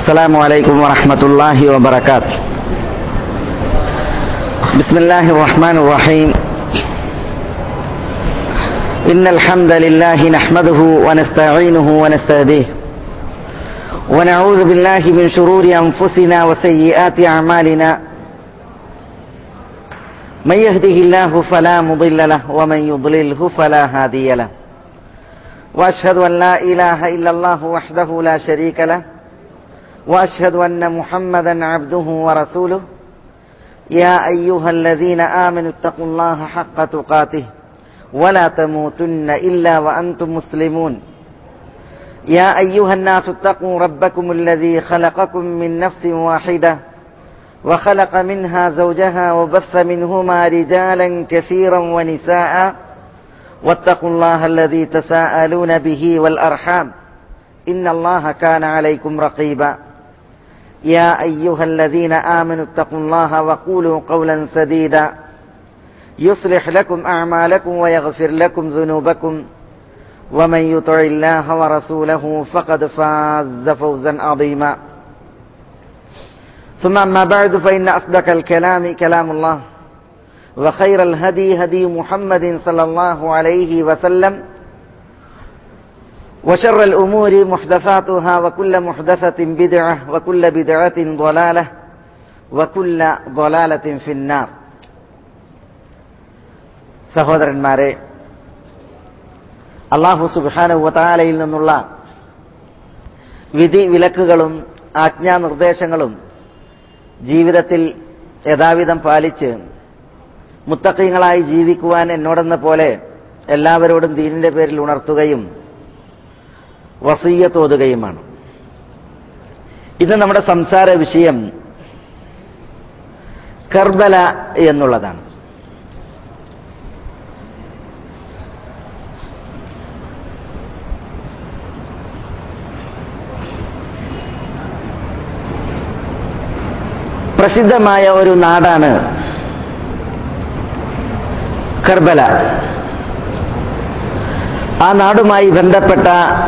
السلام عليكم ورحمة الله وبركاته بسم الله الرحمن الرحيم إن الحمد لله نحمده ونستعينه ونستهديه ونعوذ بالله من شرور أنفسنا وسيئات أعمالنا من يهده الله فلا مضل له ومن يضلله فلا هادي له واشهد ان لا اله الا الله وحده لا شريك له واشهد ان محمدا عبده ورسوله يا ايها الذين امنوا اتقوا الله حق تقاته ولا تموتن الا وانتم مسلمون يا ايها الناس اتقوا ربكم الذي خلقكم من نفس واحده وخلق منها زوجها وبث منهما رجالا كثيرا ونساء واتقوا الله الذي تساءلون به والارحام ان الله كان عليكم رقيبا يا ايها الذين امنوا اتقوا الله وقولوا قولا سديدا يصلح لكم اعمالكم ويغفر لكم ذنوبكم ومن يطع الله ورسوله فقد فاز فوزا عظيما ثم أما بعد فإن أصدق الكلام كلام الله وخير الهدي هدي محمد صلى الله عليه وسلم وشر الأمور محدثاتها وكل محدثة بدعة وكل بدعة ضلالة وكل ضلالة في النار സഹോദരന്മാരെ അള്ളാഹു സുബാനുവതാലയിൽ നിന്നുള്ള വിധി വിലക്കുകളും ആജ്ഞാനിർദ്ദേശങ്ങളും ജീവിതത്തിൽ യഥാവിധം പാലിച്ച് മുത്തക്കീങ്ങളായി ജീവിക്കുവാൻ എന്നോടെന്ന പോലെ എല്ലാവരോടും ദീനിന്റെ പേരിൽ ഉണർത്തുകയും വസീയ തോതുകയുമാണ് ഇന്ന് നമ്മുടെ സംസാര വിഷയം കർബല എന്നുള്ളതാണ് പ്രസിദ്ധമായ ഒരു നാടാണ് കർബല ആ നാടുമായി ബന്ധപ്പെട്ട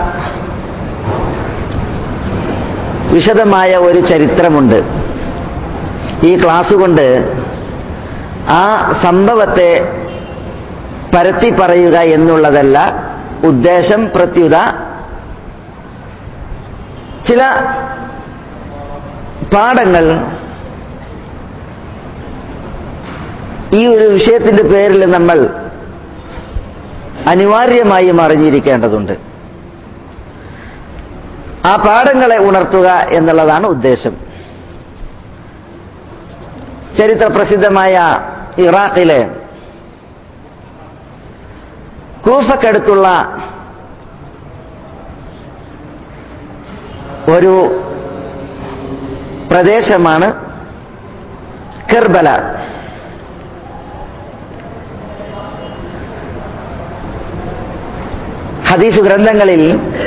വിശദമായ ഒരു ചരിത്രമുണ്ട് ഈ ക്ലാസ് കൊണ്ട് ആ സംഭവത്തെ പരത്തി പറയുക എന്നുള്ളതല്ല ഉദ്ദേശം പ്രത്യുത ചില പാഠങ്ങൾ ഈ ഒരു വിഷയത്തിന്റെ പേരിൽ നമ്മൾ അനിവാര്യമായും അറിഞ്ഞിരിക്കേണ്ടതുണ്ട് ആ പാഠങ്ങളെ ഉണർത്തുക എന്നുള്ളതാണ് ഉദ്ദേശം ചരിത്ര പ്രസിദ്ധമായ ഇറാഖിലെ കൂഫക്കടുത്തുള്ള ഒരു പ്രദേശമാണ് കെർബല ഹദീസ് ഗ്രന്ഥങ്ങളിൽ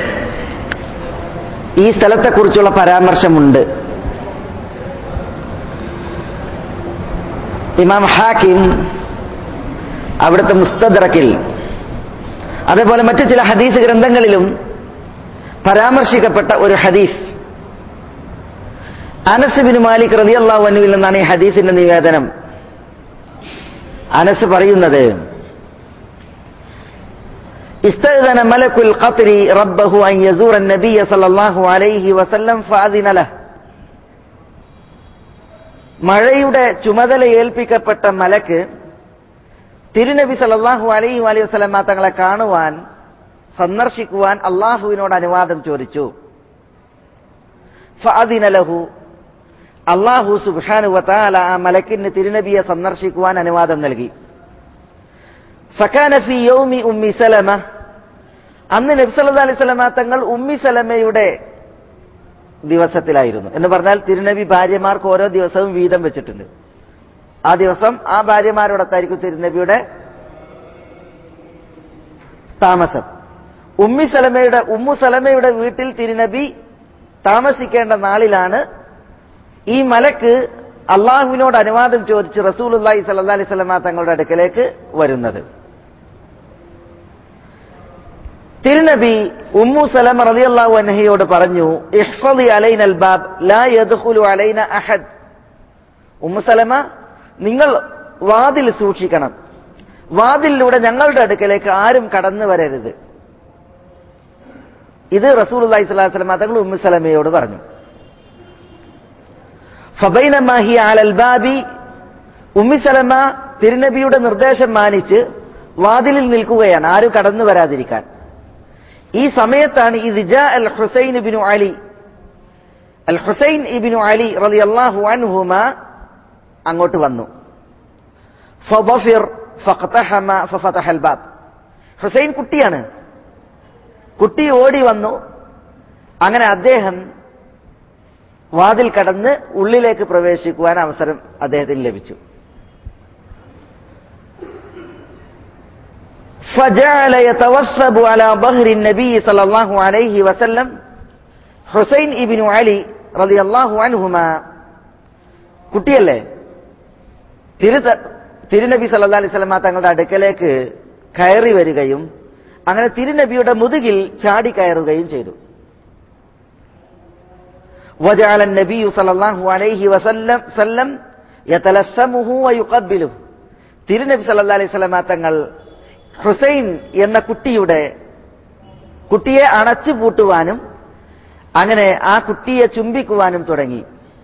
ഈ സ്ഥലത്തെക്കുറിച്ചുള്ള പരാമർശമുണ്ട് ഇമാം ഹാക്കിം അവിടുത്തെ മുസ്തദ്രക്കിൽ അതേപോലെ മറ്റു ചില ഹദീസ് ഗ്രന്ഥങ്ങളിലും പരാമർശിക്കപ്പെട്ട ഒരു ഹദീസ് അനസ് ബിൻ മാലിക് റലി അള്ളാഹു അനുവിൽ നിന്നാണ് ഈ ഹദീസിന്റെ നിവേദനം അനസ് പറയുന്നത് استأذن ملك القطر ربه أن يزور النبي صلى الله عليه وسلم فأذن له മഴയുടെ ചുമതല ഏൽപ്പിക്കപ്പെട്ട മലക്ക് തിരുനബി സല്ലാഹു അലൈഹി അലൈഹി വസ്ലമ തങ്ങളെ കാണുവാൻ സന്ദർശിക്കുവാൻ അള്ളാഹുവിനോട് അനുവാദം ചോദിച്ചു ഫഅദിനലഹു അള്ളാഹു സുബാനു വത്താല ആ മലക്കിന് തിരുനബിയെ സന്ദർശിക്കുവാൻ അനുവാദം നൽകി ഫക്കാന ഫി യൗമി ഉമ്മി സലമ അന്ന് നബി സല്ലല്ലാഹു അലൈഹി വസല്ലമ തങ്ങൾ ഉമ്മി സലമയുടെ ദിവസത്തിലായിരുന്നു എന്ന് പറഞ്ഞാൽ തിരുനബി ഭാര്യമാർക്ക് ഓരോ ദിവസവും വീതം വെച്ചിട്ടുണ്ട് ആ ദിവസം ആ ഭാര്യമാരോടൊത്തായിരിക്കും തിരുനബിയുടെ താമസം ഉമ്മി സലമയുടെ ഉമ്മു സലമയുടെ വീട്ടിൽ തിരുനബി താമസിക്കേണ്ട നാളിലാണ് ഈ മലക്ക് അള്ളാഹുവിനോട് അനുവാദം ചോദിച്ച് റസൂലുല്ലാഹി സല്ലാ അലൈഹി സ്വലമ തങ്ങളുടെ അടുക്കലേക്ക് വരുന്നത് തിരുനബി ഉമ്മു സലമ റളിയല്ലാഹു അൻഹയോട് പറഞ്ഞു ഇഹ്ഫദി അലൈന അൽബാബ് ലാ യദ്ഖുലു അലൈന അഹദ് ഉമ്മു സലമ നിങ്ങൾ വാതിൽ സൂക്ഷിക്കണം വാതിലിലൂടെ ഞങ്ങളുടെ അടുക്കലേക്ക് ആരും കടന്നു വരരുത് ഇത് റസൂൽ അള്ളഹി സ്വലാഹു വസ്ലമ തങ്ങൾ ഉമ്മു സലമയോട് പറഞ്ഞു ഫബൈനമാഹി ആലൽബാബി ഉമ്മി സലമ തിരുനബിയുടെ നിർദ്ദേശം മാനിച്ച് വാതിലിൽ നിൽക്കുകയാണ് ആരും കടന്നു വരാതിരിക്കാൻ ഈ സമയത്താണ് ഈ റിജ അൽ ഹുസൈൻ ഇബിനു അലി അൽ ഹുസൈൻ ഇബിനു അലി റലി അള്ളാഹു അൻഹുമ അങ്ങോട്ട് വന്നു ഫബഫിർ ഫഖതഹമ ഫഫതഹൽ ബാബ് ഹുസൈൻ കുട്ടിയാണ് കുട്ടി ഓടി വന്നു അങ്ങനെ അദ്ദേഹം വാതിൽ കടന്ന് ഉള്ളിലേക്ക് പ്രവേശിക്കുവാൻ അവസരം അദ്ദേഹത്തിന് ലഭിച്ചു فجعل يتوثب على ظهر النبي صلى الله عليه وسلم ഹുസൈൻ ഇബിനു അലി റളിയല്ലാഹു അൻഹുമ കുട്ടിയല്ലേ തിരു തിരുനബി സല്ലല്ലാഹു അലൈഹി വസല്ലമ തങ്ങളുടെ അടുക്കലേക്ക് കയറി വരികയും അങ്ങനെ തിരുനബിയുടെ മുതുകിൽ ചാടി കയറുകയും ചെയ്തു وجعل النبي صلى الله عليه وسلم سلم يتلسمه ويقبله തിരുനബി സല്ലല്ലാഹു അലൈഹി വസല്ലമ തങ്ങൾ ഹുസൈൻ എന്ന കുട്ടിയുടെ കുട്ടിയെ അണച്ചു പൂട്ടുവാനും അങ്ങനെ ആ കുട്ടിയെ ചുംബിക്കുവാനും തുടങ്ങി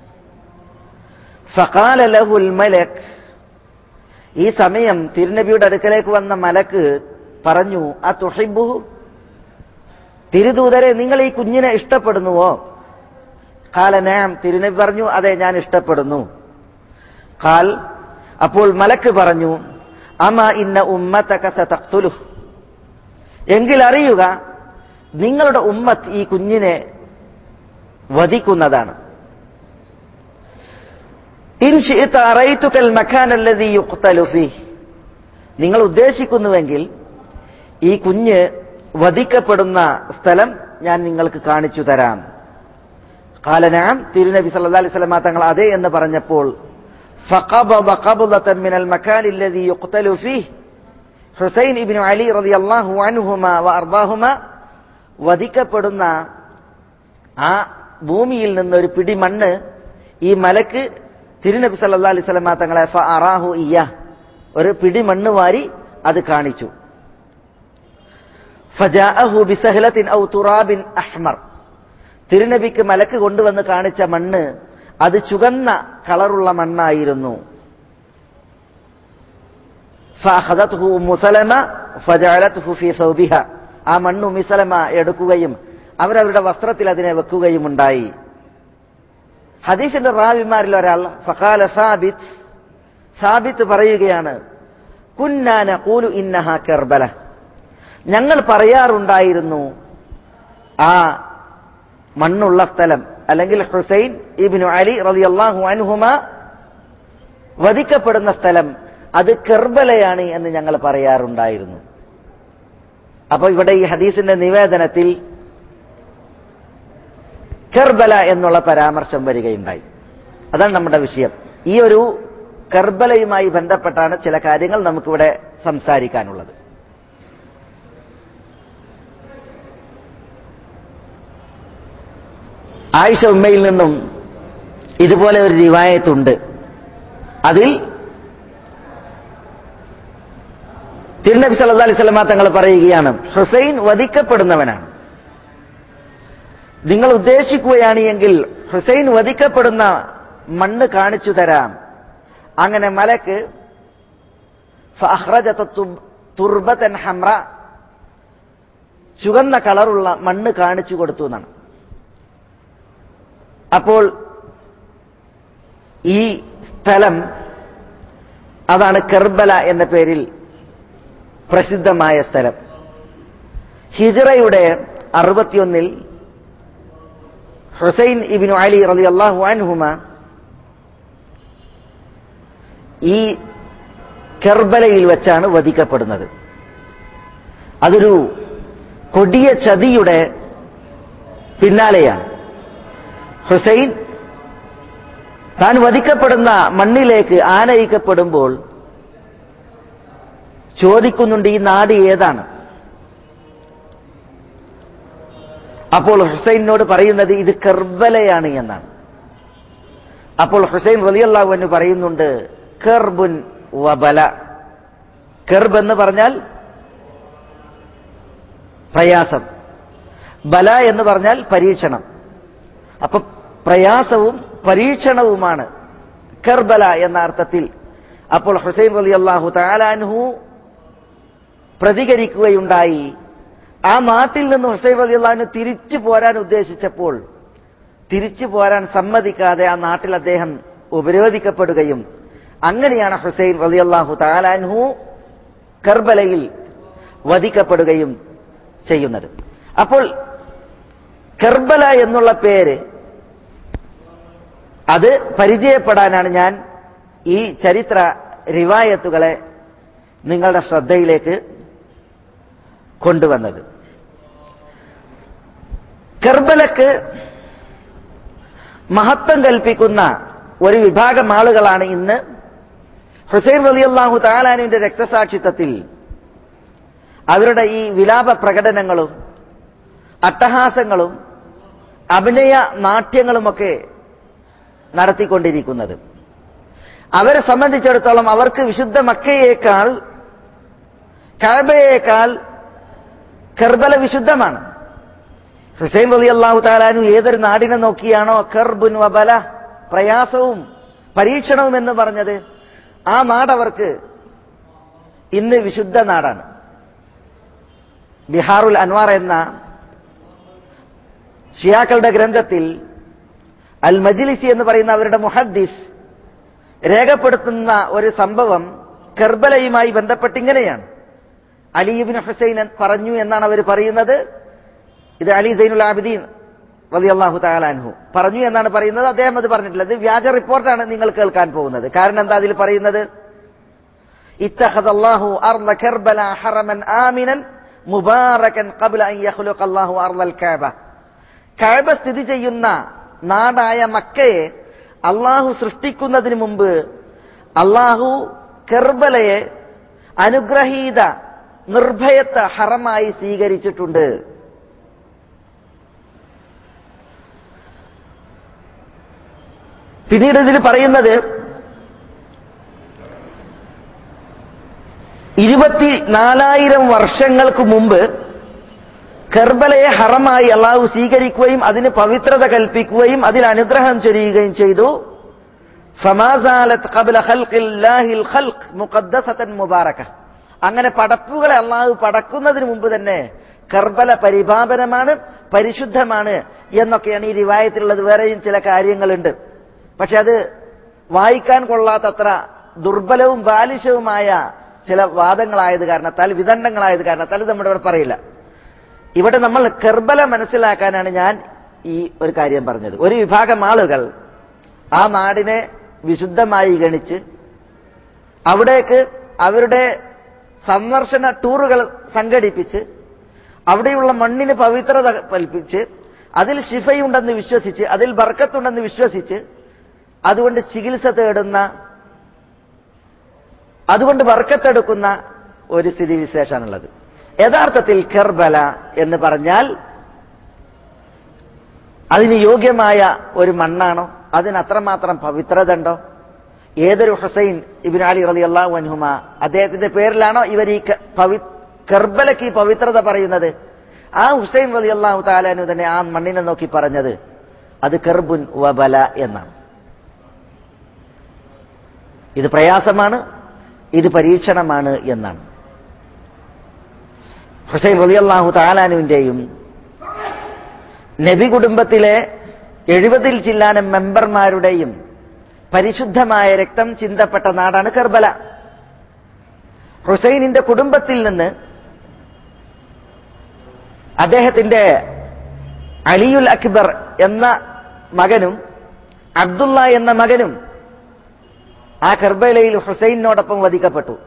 ഫഖാല ലഹുൽ മലക് ഈ സമയം തിരുനബിയുടെ അടുക്കലേക്ക് വന്ന മലക്ക് പറഞ്ഞു ആ തുഹിബുഹു തിരുദൂതരെ നിങ്ങൾ ഈ കുഞ്ഞിനെ ഇഷ്ടപ്പെടുന്നുവോ കാല നാം തിരുനബി പറഞ്ഞു അതെ ഞാൻ ഇഷ്ടപ്പെടുന്നു കാൽ അപ്പോൾ മലക്ക് പറഞ്ഞു അമ ഇന്ന ഉമ്മത്തക സതഖ്തുലു എങ്കിൽ അറിയുക നിങ്ങളുടെ ഉമ്മത്ത് ഈ കുഞ്ഞിനെ വധിക്കുന്നതാണ് ഇൻ ശിഅത അറൈതുകൽ മകാൻ അല്ലദീ യുഖ്തലു ഫീഹ് നിങ്ങൾ ഉദ്ദേശിക്കുന്നുവെങ്കിൽ ഈ കുഞ്ഞ് വധിക്കപ്പെടുന്ന സ്ഥലം ഞാൻ നിങ്ങൾക്ക് കാണിച്ചു തരാം കാലനാം തിരുനബി സല്ലല്ലാഹു അലൈഹി വസല്ലമ തങ്ങൾ അതെ എന്ന് പറഞ്ഞപ്പോൾ فقبض قبضة من المكان الذي يقتل فيه ഹുസൈൻ ഇബ്നു അലി റളിയല്ലാഹു അൻഹുമ വഅർദാഹുമ വധിക്കപ്പെടുന്ന ആ ഭൂമിയിൽ നിന്നൊരു പിടി മണ്ണ് ഈ മലക്ക് തിരുനബി സല്ലല്ലാഹു അലൈഹി വസല്ലമ തങ്ങളെ ഫഅറാഹു ഇയ്യ ഒരു പിടി മണ്ണ് വാരി അത് കാണിച്ചു ഫജാഅഹു ബിസഹലത്തിൻ ഔ തുറാബിൻ അഹ്മർ തിരുനബിക്ക് മലക്ക് കൊണ്ടുവന്ന് കാണിച്ച മണ്ണ് അത് ചുവന്ന കളറുള്ള മണ്ണായിരുന്നു ഫഅഖദത്ഹു ഉമ്മു സലമ ഫജഅലത്ഹു ഫീ സൗബിഹ ആ മണ്ണ് ഉമ്മി സലമ എടുക്കുകയും അവരവരുടെ വസ്ത്രത്തിൽ അതിനെ വെക്കുകയും ഉണ്ടായി ഹദീസിന്റെ റാവിമാരിൽ ഒരാൾ ഫഖാല സാബിത്ത് സാബിത്ത് പറയുകയാണ് കുന്നാന കൂലു ഇന്നഹ കെർബല ഞങ്ങൾ പറയാറുണ്ടായിരുന്നു ആ മണ്ണുള്ള സ്ഥലം അല്ലെങ്കിൽ ഹുസൈൻ ഇബിനു അലി റളിയല്ലാഹു അൻഹുമ വധിക്കപ്പെടുന്ന സ്ഥലം അത് കെർബലയാണ് എന്ന് ഞങ്ങൾ പറയാറുണ്ടായിരുന്നു അപ്പോൾ ഇവിടെ ഈ ഹദീസിന്റെ നിവേദനത്തിൽ കെർബല എന്നുള്ള പരാമർശം വരികയുണ്ടായി അതാണ് നമ്മുടെ വിഷയം ഈ ഒരു കർബലയുമായി ബന്ധപ്പെട്ടാണ് ചില കാര്യങ്ങൾ നമുക്കിവിടെ സംസാരിക്കാനുള്ളത് ആയിഷ ഉമ്മയിൽ നിന്നും ഇതുപോലെ ഒരു റിവായത്തുണ്ട് അതിൽ തിരുനബി സല്ലല്ലാഹു അലൈഹി വസല്ലമ തങ്ങൾ പറയുകയാണ് ഹുസൈൻ വധിക്കപ്പെടുന്നവനാണ് നിങ്ങൾ ഉദ്ദേശിക്കുകയാണ് എങ്കിൽ ഹുസൈൻ വധിക്കപ്പെടുന്ന മണ്ണ് കാണിച്ചു തരാം അങ്ങനെ മലക്ക് ഫഅഖ്റജത തുബ്- തുർബതൻ ഹംറ ചുവന്ന കളറുള്ള മണ്ണ് കാണിച്ചു കൊടുത്തു എന്നാണ് അപ്പോൾ ഈ സ്ഥലം അതാണ് കെർബല എന്ന പേരിൽ പ്രസിദ്ധമായ സ്ഥലം ഹിജറയുടെ അറുപത്തിയൊന്നിൽ ഹുസൈൻ ഇബിനു അലി റളിയല്ലാഹു അൻഹുമ ഈ കെർബലയിൽ വെച്ചാണ് വധിക്കപ്പെടുന്നത് അതൊരു കൊടിയ ചതിയുടെ പിന്നാലെയാണ് ഹുസൈൻ താൻ വധിക്കപ്പെടുന്ന മണ്ണിലേക്ക് ആനയിക്കപ്പെടുമ്പോൾ ചോദിക്കുന്നുണ്ട് ഈ നാട് ഏതാണ് അപ്പോൾ ഹുസൈനോട് പറയുന്നത് ഇത് കർബലയാണ് എന്നാണ് അപ്പോൾ ഹുസൈൻ റലിയല്ലാഹു എന്ന് പറയുന്നുണ്ട് കർബുൻ വബല കർബ് എന്ന് പറഞ്ഞാൽ പ്രയാസം ബല എന്ന് പറഞ്ഞാൽ പരീക്ഷണം അപ്പൊ പ്രയാസവും പരീക്ഷണവുമാണ് കർബല എന്ന അർത്ഥത്തിൽ അപ്പോൾ ഹുസൈൻ റലി അള്ളാഹു താലാൻഹു പ്രതികരിക്കുകയുണ്ടായി ആ നാട്ടിൽ നിന്ന് ഹുസൈൻ റലി അള്ളാഹുന് തിരിച്ചു പോരാൻ ഉദ്ദേശിച്ചപ്പോൾ തിരിച്ചു പോരാൻ സമ്മതിക്കാതെ ആ നാട്ടിൽ അദ്ദേഹം ഉപരോധിക്കപ്പെടുകയും അങ്ങനെയാണ് ഹുസൈൻ റലി അള്ളാഹു താലാൻഹു കർബലയിൽ വധിക്കപ്പെടുകയും ചെയ്യുന്നത് അപ്പോൾ കർബല എന്നുള്ള പേര് അത് പരിചയപ്പെടാനാണ് ഞാൻ ഈ ചരിത്ര റിവായത്തുകളെ നിങ്ങളുടെ ശ്രദ്ധയിലേക്ക് കൊണ്ടുവന്നത് കർബലക്ക് മഹത്വം കൽപ്പിക്കുന്ന ഒരു വിഭാഗം ആളുകളാണ് ഇന്ന് ഹുസൈൻ വലിയല്ലാഹു താലാനുവിന്റെ രക്തസാക്ഷിത്വത്തിൽ അവരുടെ ഈ വിലാപ പ്രകടനങ്ങളും അട്ടഹാസങ്ങളും അഭിനയ നാട്യങ്ങളുമൊക്കെ നടത്തിക്കൊണ്ടിരിക്കുന്നത് അവരെ സംബന്ധിച്ചിടത്തോളം അവർക്ക് വിശുദ്ധ മക്കയേക്കാൾ കഴബയേക്കാൾ കർബല വിശുദ്ധമാണ് ഹുസൈൻ റലി അള്ളാഹു താലാനു ഏതൊരു നാടിനെ നോക്കിയാണോ കർബുൻ വബല പ്രയാസവും പരീക്ഷണവും എന്ന് പറഞ്ഞത് ആ നാടവർക്ക് ഇന്ന് വിശുദ്ധ നാടാണ് ബിഹാറുൽ അൻവാർ എന്ന ഷിയാക്കളുടെ ഗ്രന്ഥത്തിൽ അൽ മജിലിസി എന്ന് പറയുന്ന അവരുടെ മുഹദ്ദിസ് രേഖപ്പെടുത്തുന്ന ഒരു സംഭവം കർബലയുമായി ബന്ധപ്പെട്ട് ഇങ്ങനെയാണ് അലിബിൻ ഹുസൈൻ പറഞ്ഞു എന്നാണ് അവർ പറയുന്നത് ഇത് അലി സൈനുൽ ആബിദീൻ റലി അള്ളാഹു താലാൻഹു പറഞ്ഞു എന്നാണ് പറയുന്നത് അദ്ദേഹം അത് പറഞ്ഞിട്ടില്ല ഇത് വ്യാജ റിപ്പോർട്ടാണ് നിങ്ങൾ കേൾക്കാൻ പോകുന്നത് കാരണം എന്താ അതിൽ പറയുന്നത് اتخذ الله أرض كربلاء حرما آمنا مباركا قبل أن يخلق الله أرض الكعبة കഅബ സ്ഥിതി ചെയ്യുന്ന നാടായ മക്കയെ അള്ളാഹു സൃഷ്ടിക്കുന്നതിന് മുമ്പ് അള്ളാഹു കെർബലയെ അനുഗ്രഹീത നിർഭയത്വ ഹറമായി സ്വീകരിച്ചിട്ടുണ്ട് പിന്നീട് ഇതിൽ പറയുന്നത് ഇരുപത്തി നാലായിരം വർഷങ്ങൾക്ക് മുമ്പ് കർബലയെ ഹറമായി അള്ളാഹു സ്വീകരിക്കുകയും അതിന് പവിത്രത കൽപ്പിക്കുകയും അതിൽ അനുഗ്രഹം ചൊരിയുകയും ചെയ്തു ഫമാസാലത്ത് ഖബ്ല ഖൽഖില്ലാഹിൽ ഖൽഖ് മുഖദ്ദസതൻ മുബാറക അങ്ങനെ പടപ്പുകളെ അള്ളാഹു പടക്കുന്നതിന് മുമ്പ് തന്നെ കർബല പരിപാപനമാണ് പരിശുദ്ധമാണ് എന്നൊക്കെയാണ് ഈ റിവായത്തിലുള്ളത് വേറെയും ചില കാര്യങ്ങളുണ്ട് പക്ഷെ അത് വായിക്കാൻ കൊള്ളാത്തത്ര ദുർബലവും ബാലിശവുമായ ചില വാദങ്ങളായത് കാരണത്താൽ വിദണ്ഡങ്ങളായത് കാരണത്താൽ ഇത് നമ്മുടെ ഇവിടെ പറയില്ല ഇവിടെ നമ്മൾ കെർബല മനസ്സിലാക്കാനാണ് ഞാൻ ഈ ഒരു കാര്യം പറഞ്ഞത് ഒരു വിഭാഗം ആളുകൾ ആ നാടിനെ വിശുദ്ധമായി ഗണിച്ച് അവിടേക്ക് അവരുടെ സന്ദർശന ടൂറുകൾ സംഘടിപ്പിച്ച് അവിടെയുള്ള മണ്ണിന് പവിത്രത കൽപ്പിച്ച് അതിൽ ശിഫയുണ്ടെന്ന് വിശ്വസിച്ച് അതിൽ ബർക്കത്തുണ്ടെന്ന് വിശ്വസിച്ച് അതുകൊണ്ട് ചികിത്സ തേടുന്ന അതുകൊണ്ട് ബർക്കത്തെടുക്കുന്ന ഒരു സ്ഥിതിവിശേഷമാണുള്ളത് യഥാർത്ഥത്തിൽ കെർബല എന്ന് പറഞ്ഞാൽ അതിന് യോഗ്യമായ ഒരു മണ്ണാണോ അതിന് അത്രമാത്രം പവിത്രത ഉണ്ടോ ഏതൊരു ഹുസൈൻ ഇബിൻ അലി റലി അള്ളാഹു അൻഹുമ അദ്ദേഹത്തിന്റെ പേരിലാണോ ഇവർ ഈ കർബലക്ക് ഈ പവിത്രത പറയുന്നത് ആ ഹുസൈൻ റലി അള്ളാഹു താലാനു തന്നെ ആ മണ്ണിനെ നോക്കി പറഞ്ഞത് അത് കെർബുൻ വബല എന്നാണ് ഇത് പ്രയാസമാണ് ഇത് പരീക്ഷണമാണ് എന്നാണ് ഹുസൈൻ റലിയല്ലാഹു താലാനുവിന്റെയും നബി കുടുംബത്തിലെ എഴുപതിൽ ചില്ലാനം മെമ്പർമാരുടെയും പരിശുദ്ധമായ രക്തം ചിന്തപ്പെട്ട നാടാണ് കർബല ഹുസൈനിന്റെ കുടുംബത്തിൽ നിന്ന് അദ്ദേഹത്തിന്റെ അലിയുൽ അക്ബർ എന്ന മകനും അബ്ദുള്ള എന്ന മകനും ആ കർബലയിൽ ഹുസൈനോടൊപ്പം വധിക്കപ്പെട്ടു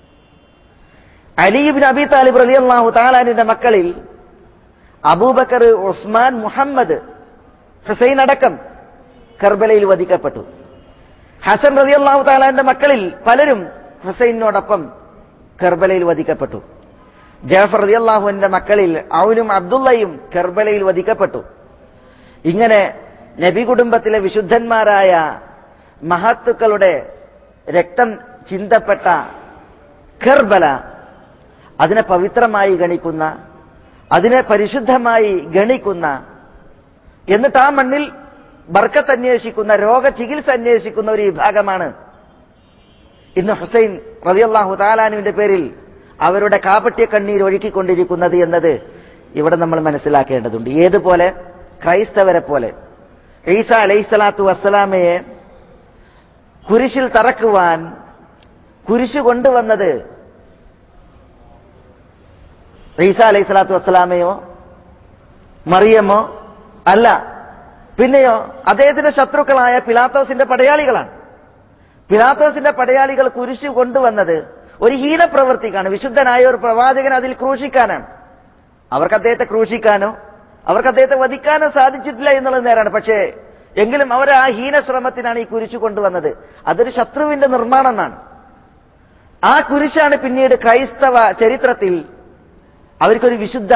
അലിബിൻ അബി താലിബ് അലി അള്ളാഹു താലാനിന്റെ മക്കളിൽ അബൂബക്കർ ഉസ്മാൻ മുഹമ്മദ് ഹുസൈൻ അടക്കം കർബലയിൽ വധിക്കപ്പെട്ടു ഹസൻ റലി അള്ളാഹു താലാന്റെ മക്കളിൽ പലരും ഹുസൈനോടൊപ്പം കർബലയിൽ വധിക്കപ്പെട്ടു ജാഫർ റളിയല്ലാഹുവിന്റെ മക്കളിൽ ഔനും അബ്ദുള്ളയും കർബലയിൽ വധിക്കപ്പെട്ടു ഇങ്ങനെ നബി കുടുംബത്തിലെ വിശുദ്ധന്മാരായ മഹത്തുക്കളുടെ രക്തം ചിന്തപ്പെട്ട കർബല അതിനെ പവിത്രമായി ഗണിക്കുന്ന അതിനെ പരിശുദ്ധമായി ഗണിക്കുന്ന എന്നിട്ട് ആ മണ്ണിൽ ബർക്കത്ത് അന്വേഷിക്കുന്ന രോഗചികിത്സ അന്വേഷിക്കുന്ന ഒരു വിഭാഗമാണ് ഇന്ന് ഹുസൈൻ റതിയല്ലാഹു താലാനുവിന്റെ പേരിൽ അവരുടെ കാപട്യ കണ്ണീർ ഒഴുക്കിക്കൊണ്ടിരിക്കുന്നത് എന്നത് ഇവിടെ നമ്മൾ മനസ്സിലാക്കേണ്ടതുണ്ട് ഏതുപോലെ ക്രൈസ്തവരെ പോലെ ഈസ അലൈഹിസ്സലാത്തു വസ്സലാമയെ കുരിശിൽ തറക്കുവാൻ കുരിശ് കൊണ്ടുവന്നത് ഈസ അലൈഹി സ്വലാത്തു വസ്സലാമയോ മറിയമോ അല്ല പിന്നെയോ അദ്ദേഹത്തിന്റെ ശത്രുക്കളായ പിലാത്തോസിന്റെ പടയാളികളാണ് പിലാത്തോസിന്റെ പടയാളികൾ കുരിശ് കൊണ്ടുവന്നത് ഒരു ഹീനപ്രവൃത്തിക്കാണ് വിശുദ്ധനായ ഒരു പ്രവാചകൻ അതിൽ ക്രൂശിക്കാനാണ് അവർക്ക് അദ്ദേഹത്തെ ക്രൂശിക്കാനോ അവർക്ക് അദ്ദേഹത്തെ വധിക്കാനോ സാധിച്ചിട്ടില്ല എന്നുള്ളത് നേരാണ് പക്ഷേ എങ്കിലും അവർ ആ ഹീനശ്രമത്തിനാണ് ഈ കുരിശ് കൊണ്ടുവന്നത് അതൊരു ശത്രുവിന്റെ നിർമ്മാണമാണ് ആ കുരിശാണ് പിന്നീട് ക്രൈസ്തവ ചരിത്രത്തിൽ അവർക്കൊരു വിശുദ്ധ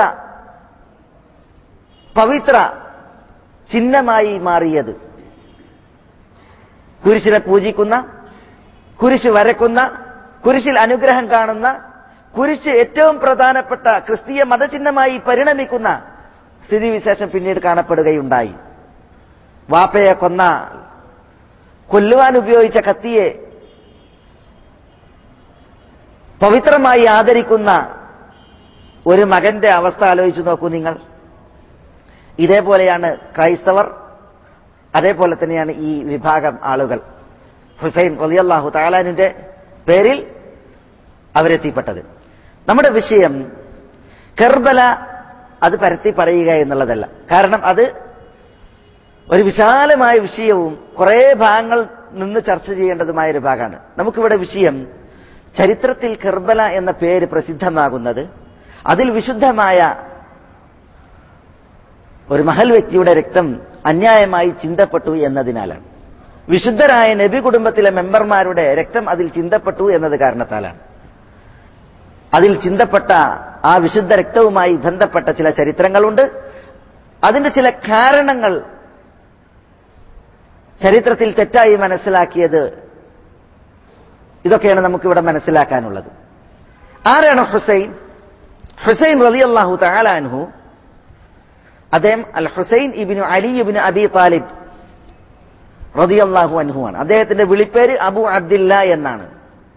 പവിത്ര ചിഹ്നമായി മാറിയത് കുരിശിനെ പൂജിക്കുന്ന കുരിശ് വരക്കുന്ന കുരിശിൽ അനുഗ്രഹം കാണുന്ന കുരിശ് ഏറ്റവും പ്രധാനപ്പെട്ട ക്രിസ്തീയ മതചിഹ്നമായി പരിണമിക്കുന്ന സ്ഥിതിവിശേഷം പിന്നീട് കാണപ്പെടുകയുണ്ടായി വാപ്പയെ കൊന്ന കൊല്ലുവാൻ ഉപയോഗിച്ച കത്തിയെ പവിത്രമായി ആദരിക്കുന്ന ഒരു മകന്റെ അവസ്ഥ ആലോചിച്ചു നോക്കൂ നിങ്ങൾ ഇതേപോലെയാണ് ക്രൈസ്തവർ അതേപോലെ തന്നെയാണ് ഈ വിഭാഗം ആളുകൾ ഹുസൈൻ റലിയല്ലാഹു താലാനിന്റെ പേരിൽ അവരെത്തിപ്പെട്ടത് നമ്മുടെ വിഷയം കർബല അത് പരത്തി പറയുക എന്നുള്ളതല്ല കാരണം അത് ഒരു വിശാലമായ വിഷയവും കുറേ ഭാഗങ്ങൾ നിന്ന് ചർച്ച ചെയ്യേണ്ടതുമായ ഒരു ഭാഗമാണ് നമുക്കിവിടെ വിഷയം ചരിത്രത്തിൽ കർബല എന്ന പേര് പ്രസിദ്ധമാകുന്നത് അതിൽ വിശുദ്ധമായ ഒരു മഹൽ വ്യക്തിയുടെ രക്തം അന്യായമായി ചിന്തപ്പെട്ടു എന്നതിനാലാണ് വിശുദ്ധരായ നബി കുടുംബത്തിലെ മെമ്പർമാരുടെ രക്തം അതിൽ ചിന്തപ്പെട്ടു എന്നത് കാരണത്താലാണ് അതിൽ ചിന്തപ്പെട്ട ആ വിശുദ്ധ രക്തവുമായി ബന്ധപ്പെട്ട ചില ചരിത്രങ്ങളുണ്ട് അതിന്റെ ചില കാരണങ്ങൾ ചരിത്രത്തിൽ തെറ്റായി മനസ്സിലാക്കിയത് ഇതൊക്കെയാണ് നമുക്കിവിടെ മനസ്സിലാക്കാനുള്ളത് ആരാണ് ഹുസൈൻ ഹുസൈൻ റലി അള്ളാഹു താലാൻഹു അദ്ദേഹം al Hussain ibn Ali ibn Abi Talib റതി അള്ളാഹു അൻഹുവാണ് അദ്ദേഹത്തിന്റെ വിളിപ്പേര് അബു അബ്ദില്ല എന്നാണ്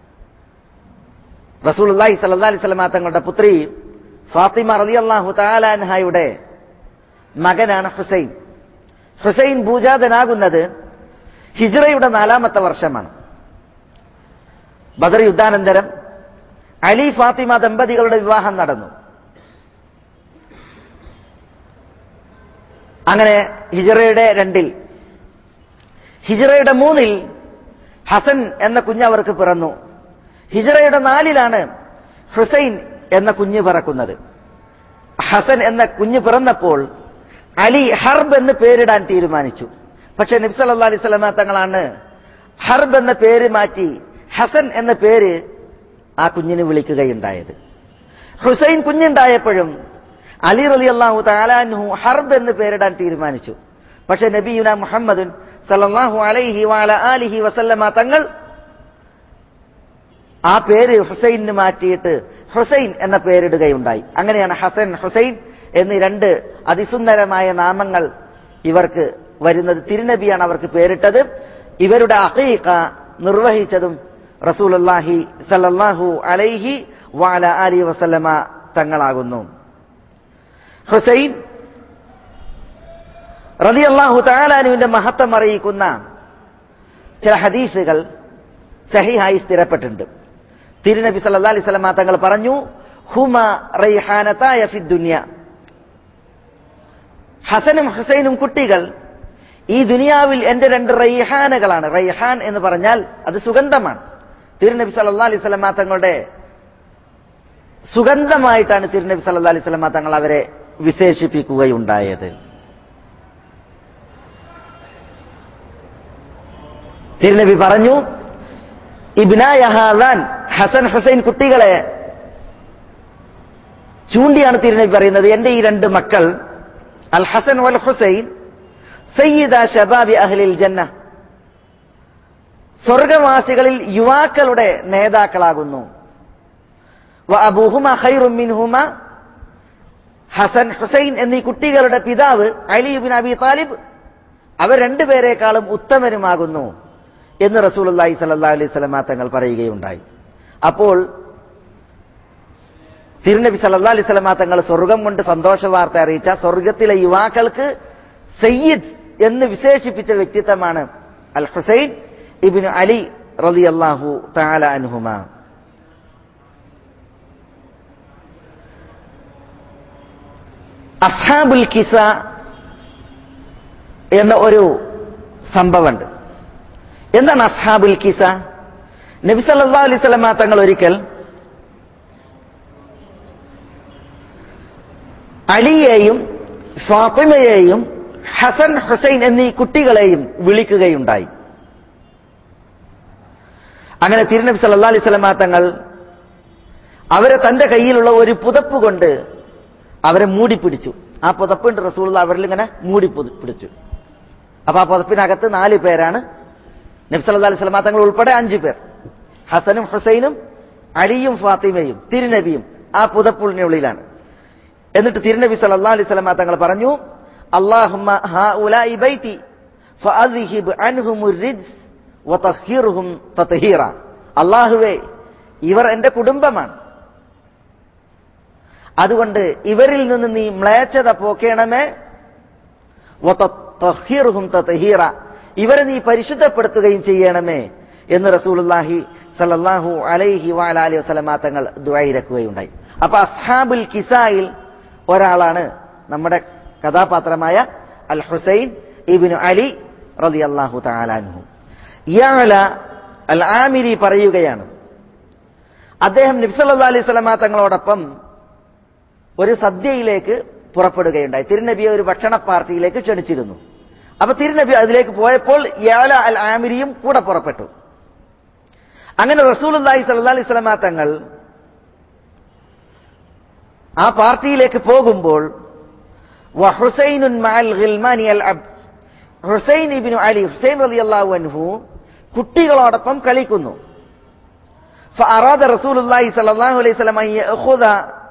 റസൂൽ അള്ളാഹി സല്ലാ അലൈഹി സ്വലമ തങ്ങളുടെ പുത്രി ഫാത്തിമ റലി അള്ളാഹു താലാൻഹായുടെ മകനാണ് ഹുസൈൻ ഹുസൈൻ ഭൂജാതനാകുന്നത് ഹിജ്റയുടെ നാലാമത്തെ വർഷമാണ് ബദർ യുദ്ധാനന്തരം അലി ഫാത്തിമ ദമ്പതികളുടെ വിവാഹം നടന്നു അങ്ങനെ ഹിജറയുടെ രണ്ടിൽ ഹിജറയുടെ മൂന്നിൽ ഹസൻ എന്ന കുഞ്ഞ് അവർക്ക് പിറന്നു ഹിജറയുടെ നാലിലാണ് ഹുസൈൻ എന്ന കുഞ്ഞ് പിറക്കുന്നത് ഹസൻ എന്ന കുഞ്ഞ് പിറന്നപ്പോൾ അലി ഹർബ് എന്ന് പേരിടാൻ തീരുമാനിച്ചു പക്ഷെ നബ്സ് അല്ലാ അലൈഹി സ്വലമ തങ്ങളാണ് ഹർബ് എന്ന പേര് മാറ്റി ഹസൻ എന്ന പേര് ആ കുഞ്ഞിന് വിളിക്കുകയുണ്ടായത് ഹുസൈൻ കുഞ്ഞുണ്ടായപ്പോഴും അലി റലി അള്ളാഹു താലാൻഹു ഹർബ് എന്ന് പേരിടാൻ തീരുമാനിച്ചു പക്ഷെ നബിയുന മുഹമ്മദുൻ സല്ലല്ലാഹു അലൈഹി വാല ആലിഹി വസല്ലമ തങ്ങൾ ആ പേര് ഹുസൈന് മാറ്റിയിട്ട് ഹുസൈൻ എന്ന പേരിടുകയുണ്ടായി അങ്ങനെയാണ് ഹസൻ ഹുസൈൻ എന്നീ രണ്ട് അതിസുന്ദരമായ നാമങ്ങൾ ഇവർക്ക് വരുന്നത് തിരുനബിയാണ് അവർക്ക് പേരിട്ടത് ഇവരുടെ അഖീഖ നിർവഹിച്ചതും റസൂലുള്ളാഹി സല്ലല്ലാഹു അലൈഹി വാല അലി വസല്ലമ തങ്ങളാകുന്നു ഹുസൈൻ റളിയല്ലാഹു തആലാനുവിന്റെ മഹത്വം അറിയിക്കുന്ന ചില ഹദീസുകൾ സഹിഹായി സ്ഥിരപ്പെട്ടിട്ടുണ്ട് തിരുനബി സല്ലല്ലാഹു അലൈഹി വസല്ലമ തങ്ങൾ പറഞ്ഞു ഹുമ റൈഹാനതായ ഫി ദുനിയ ഹസനും ഹുസൈനും കുട്ടികൾ ഈ ദുനിയാവിൽ എന്റെ രണ്ട് റൈഹാനകളാണ് റൈഹാൻ എന്ന് പറഞ്ഞാൽ അത് സുഗന്ധമാണ് തിരുനബി സല്ലാ അലൈഹി സ്വലമ തങ്ങളുടെ സുഗന്ധമായിട്ടാണ് തിരുനബി സല്ലാ അലൈഹി സ്വലമ തങ്ങൾ അവരെ വിശേഷിപ്പിക്കുകയുണ്ടായത് തിരുനബി പറഞ്ഞു ഇബ്നായ ഹാദാൻ ഹസൻ ഹുസൈൻ കുട്ടികളെ ചൂണ്ടിയാണ് തിരുനബി പറയുന്നത് എന്റെ ഈ രണ്ട് മക്കൾ അൽ ഹസൻ വൽ ഹുസൈൻ സയ്യിദ ഷബാബി അഹ്ലിൽ ജന്ന സ്വർഗവാസികളിൽ യുവാക്കളുടെ നേതാക്കളാകുന്നു വ അബൂഹുമ ഖൈറും മിൻഹുമ ഹസൻ ഹുസൈൻ എന്നീ കുട്ടികളുടെ പിതാവ് അലിബിൻ അബി താലിബ് അവർ രണ്ടുപേരെക്കാളും ഉത്തമനുമാകുന്നു എന്ന് റസൂലുള്ളാഹി സല്ലല്ലാഹു അലൈഹി വസല്ലമ തങ്ങൾ പറയുകയുണ്ടായി അപ്പോൾ തിരുനബി സല്ലല്ലാഹു അലൈഹി വസല്ലമ തങ്ങൾ സ്വർഗം കൊണ്ട് സന്തോഷ വാർത്ത അറിയിച്ച സ്വർഗത്തിലെ യുവാക്കൾക്ക് സയ്യിദ് എന്ന് വിശേഷിപ്പിച്ച വ്യക്തിത്വമാണ് അൽ ഹുസൈൻ ഇബ്നു അലി റളിയല്ലാഹു തആല അൻഹുമ അസ്ഹാബുൽ കിസ എന്ന ഒരു സംഭവമുണ്ട് എന്താണ് അസ്ഹാബുൽ കിസ നബി സല്ലല്ലാഹു അലൈഹി വസല്ലമ തങ്ങൾ ഒരിക്കൽ അലിയെയും ഫാത്തിമയെയും ഹസൻ ഹുസൈൻ എന്നീ കുട്ടികളെയും വിളിക്കുകയുണ്ടായി അങ്ങനെ തിരുനബി സല്ലല്ലാഹു അലൈഹി വസല്ലമ തങ്ങൾ അവരെ തന്റെ കയ്യിലുള്ള ഒരു പുതപ്പ് കൊണ്ട് അവരെ മൂടിപ്പിടിച്ചു ആ പുതപ്പിന്റെ റസൂൾ അവരിൽ ഇങ്ങനെ മൂടി പുതി- പിടിച്ചു അപ്പൊ ആ പുതപ്പിനകത്ത് നാല് പേരാണ് നബി സല്ലല്ലാഹു അലൈഹി വസല്ലമ തങ്ങൾ ഉൾപ്പെടെ അഞ്ചു പേർ ഹസനും ഹുസൈനും അലിയും ഫാത്തിമയും തിരുനബിയും ആ പുതപ്പുള്ളിനുള്ളിലാണ് എന്നിട്ട് തിരുനബി സല്ലല്ലാഹു അലൈഹി വസല്ലമ തങ്ങൾ പറഞ്ഞു അല്ലാഹുമ്മ ഹഉലാഇ ബൈതി ഫഅദ്ഹിബ് അൻഹുമുർ റിജ്സ് വതഹിർഹും തത്ഹീറ അല്ലാഹുവേ ഇവർ എന്റെ കുടുംബമാണ് അതുകൊണ്ട് ഇവരിൽ നിന്ന് നീ മ്ലേച്ഛത പോക്കേണമേ വതത്ഹീർഹും തത്ഹീറ ഇവരെ നീ പരിശുദ്ധപ്പെടുത്തുകയും ചെയ്യണമേ എന്ന് റസൂലുള്ളാഹി സല്ലല്ലാഹു അലൈഹി വഅല അലിഹി വസല്ലമ തങ്ങൾ ദുആയിരക്കുകയുണ്ടായി അപ്പൊ അസ്ഹാബുൽ കിസായിൽ ഒരാളാണ് നമ്മുടെ കഥാപാത്രമായ അൽ ഹുസൈൻ ഇബ്നു അലി റളിയല്ലാഹു തആല അൻഹു ഇയാള അൽ ആമിരി പറയുകയാണ് അദ്ദേഹം നബി സല്ലല്ലാഹു അലൈഹി വസല്ലമ തങ്ങളോടൊപ്പം ഒരു സദ്യയിലേക്ക് പുറപ്പെടുകയുണ്ടായി തിരുനബിയെ ഒരു ഭക്ഷണ പാർട്ടിയിലേക്ക് ക്ഷണിച്ചിരുന്നു അപ്പൊ തിരുനബി അതിലേക്ക് പോയപ്പോൾ യാല അൽ ആമിരിയും കൂടെ പുറപ്പെട്ടു അങ്ങനെ റസൂലുള്ളാഹി സ്വല്ലല്ലാഹി അലൈഹി വസല്ലമ തങ്ങൾ ആ പാർട്ടിയിലേക്ക് പോകുമ്പോൾ വഹുസൈനുൻ മഅൽ ഗിൽമാനി അൽ അബ് ഹുസൈൻ ഇബ്നു അലി ഹുസൈൻ റളിയല്ലാഹു അൻഹു കുട്ടികളോടൊപ്പം കളിക്കുന്നു فأراد رسول الله صلى الله عليه وسلم أن يأخذ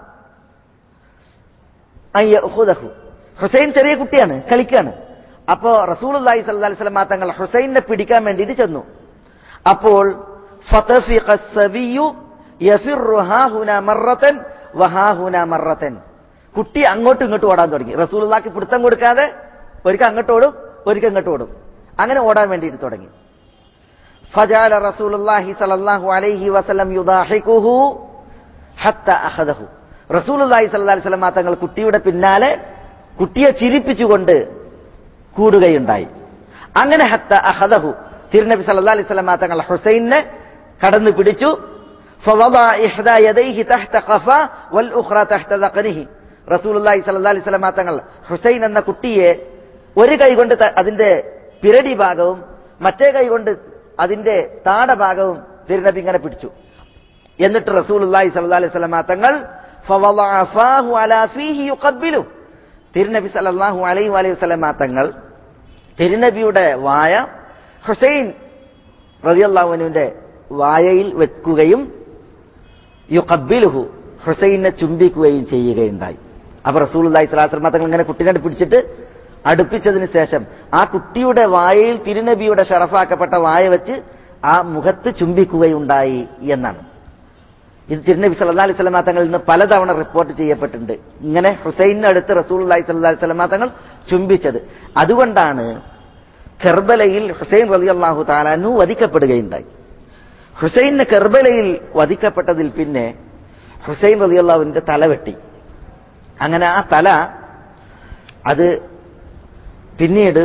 أن يأخذه ഹുസൈൻ ചെറിയ കുട്ടിയാണ് കളിക്കാണ് അപ്പോ റസൂലുള്ളാഹി സ്വല്ലല്ലാഹി അലൈഹി വസല്ലം തങ്ങൾ ഹുസൈനെ പിടിക്കാൻ വേണ്ടിയിട്ട് ചെന്നു അപ്പോൾ ഫതഫിഖ السبي يفر ها هنا مرة وها هنا مرة കുട്ടി അങ്ങോട്ടും ഇങ്ങോട്ടും ഓടാൻ തുടങ്ങി റസൂലുള്ളാഹിക്ക് പിടുത്തം കൊടുക്കാതെ ഒരിക്കൽ അങ്ങോട്ട് ഓടും ഒരിക്കൽ ഇങ്ങോട്ട് ഓടും അങ്ങനെ ഓടാൻ വേണ്ടിയിട്ട് തുടങ്ങി فجعل رسول الله صلى الله عليه وسلم يضاحكه حتى أخذه റസൂൽ അള്ളാഹി സല്ലാ വസ്ലം തങ്ങൾ കുട്ടിയുടെ പിന്നാലെ കുട്ടിയെ ചിരിപ്പിച്ചുകൊണ്ട് കൂടുകയുണ്ടായി അങ്ങനെ ഹത്ത അഹദഹു തിരുനബി സല്ലാ അലൈഹി സ്വലം തങ്ങൾ ഹുസൈനെ കടന്നു പിടിച്ചു فوضع إحدى يديه تحت قفا والأخرى تحت ذقنه റസൂൽ അള്ളാഹി സല്ലാ അലൈഹി സ്വലം തങ്ങൾ ഹുസൈൻ എന്ന കുട്ടിയെ ഒരു കൈ കൊണ്ട് ത- അതിന്റെ പിരടി ഭാഗവും മറ്റേ കൈ കൊണ്ട് അതിന്റെ താടഭാഗവും തിരുനബി ഇങ്ങനെ പിടിച്ചു എന്നിട്ട് റസൂലുള്ളാഹി സ്വല്ലല്ലാഹി അലൈഹി വസല്ലമ തങ്ങൾ ഫവളഅ ഫാഹു അലാ ഫീഹി യുഖബ്ബിലു തിരുനബി സല്ലല്ലാഹു അലൈഹി വലൈഹി വസല്ലമ തങ്ങൾ തിരുനബിയുടെ വായ ഹുസൈൻ റളിയല്ലാഹു അൻഹുവിന്റെ വായയിൽ വെക്കുകയും യുഖബ്ബിലുഹു ഹുസൈനെ ചുംബിക്കുകയും ചെയ്യുകയുണ്ടായി അപ്പൊ റസൂലുള്ളാഹി സ്വല്ലല്ലാഹി അലൈഹി വസല്ലമ തങ്ങൾ ഇങ്ങനെ കുട്ടിനെ പിടിച്ചിട്ട് അടുപ്പിച്ചതിന് ശേഷം ആ കുട്ടിയുടെ വായയിൽ തിരുനബിയുടെ ഷറഫാക്കപ്പെട്ട വായ വെച്ച് ആ മുഖത്ത് ചുംബിക്കുകയുണ്ടായി എന്നാണ് ഇത് തിരുനബി സല്ലല്ലാഹി അലൈഹി വസല്ലമ തങ്ങളിൽ നിന്ന് പലതവണ റിപ്പോർട്ട് ചെയ്യപ്പെട്ടിട്ടുണ്ട് ഇങ്ങനെ ഹുസൈനിന് അടുത്ത് റസൂലുള്ളാഹി സ്വല്ലല്ലാഹി അലൈഹി വസല്ലമ തങ്ങൾ ചുംബിച്ചത് അതുകൊണ്ടാണ് കെർബലയിൽ ഹുസൈൻ റളിയല്ലാഹു തആലാനു വധിക്കപ്പെടുകയുണ്ടായി ഹുസൈന് കെർബലയിൽ വധിക്കപ്പെട്ടതിൽ പിന്നെ ഹുസൈൻ റളിയല്ലാഹുവിന്റെ തല വെട്ടി അങ്ങനെ ആ തല അത് പിന്നീട്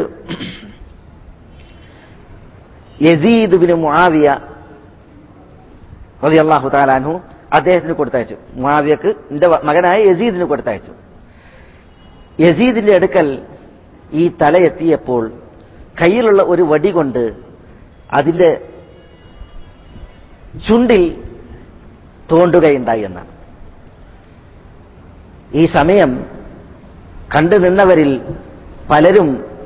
യസീദ് ബിൻ മുആവിയ റളിയല്ലാഹു താലാൻഹു അദ്ദേഹത്തിന് കൊടുത്തയച്ചു മുആവിയക്ക് എന്റെ മകനായ യസീദിന് കൊടുത്തയച്ചു യസീദിന്റെ അടുക്കൽ ഈ തല എത്തിയപ്പോൾ കയ്യിലുള്ള ഒരു വടി കൊണ്ട് അതിന്റെ ചുണ്ടിൽ തോണ്ടുകയുണ്ടായി എന്നാണ് ഈ സമയം കണ്ടു നിന്നവരിൽ പലരും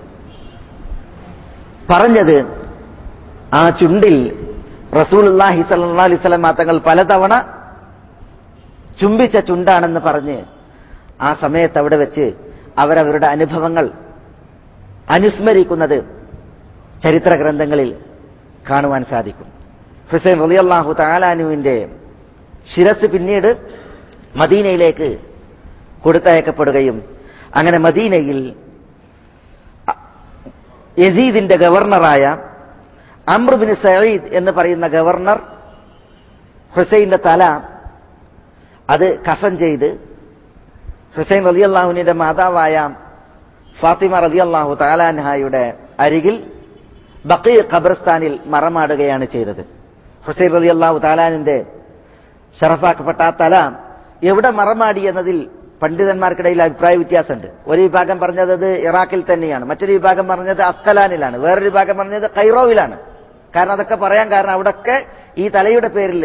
പറഞ്ഞത് ആ ചുണ്ടിൽ റസൂലുല്ലാഹി സല്ലാ അലൈവലം തങ്ങൾ പലതവണ ചുംബിച്ച ചുണ്ടാണെന്ന് പറഞ്ഞ് ആ സമയത്ത് അവിടെ വെച്ച് അവരവരുടെ അനുഭവങ്ങൾ അനുസ്മരിക്കുന്നത് ചരിത്ര ഗ്രന്ഥങ്ങളിൽ കാണുവാൻ സാധിക്കും ഹുസൈൻ റലിയല്ലാഹു താലാനുവിന്റെ ശിരസ് പിന്നീട് മദീനയിലേക്ക് കൊടുത്തയക്കപ്പെടുകയും അങ്ങനെ മദീനയിൽ യസീദിന്റെ ഗവർണറായ അമ്രുബിൻ സയീദ് എന്ന് പറയുന്ന ഗവർണർ ഹുസൈന്റെ തല അത് കഫൻ ചെയ്ത് ഹുസൈൻ റലി അള്ളാഹുവിന്റെ മാതാവായ ഫാത്തിമ റലി അള്ളാഹു താലാൻഹായുടെ അരികിൽ ബക്കി ഖബർസ്ഥാനിൽ മറമാടുകയാണ് ചെയ്തത് ഹുസൈൻ റലി അള്ളാഹു താലാനിന്റെ ഷറഫാക്കപ്പെട്ട ആ തല എവിടെ മറമാടി എന്നതിൽ പണ്ഡിതന്മാർക്കിടയിൽ അഭിപ്രായ വ്യത്യാസമുണ്ട് ഒരു വിഭാഗം പറഞ്ഞത് അത് ഇറാഖിൽ തന്നെയാണ് മറ്റൊരു വിഭാഗം പറഞ്ഞത് അസ്കലാനിലാണ് വേറൊരു വിഭാഗം പറഞ്ഞത് കൈറോവിലാണ് കാരണം അതൊക്കെ പറയാൻ കാരണം അവിടൊക്കെ ഈ തലയുടെ പേരിൽ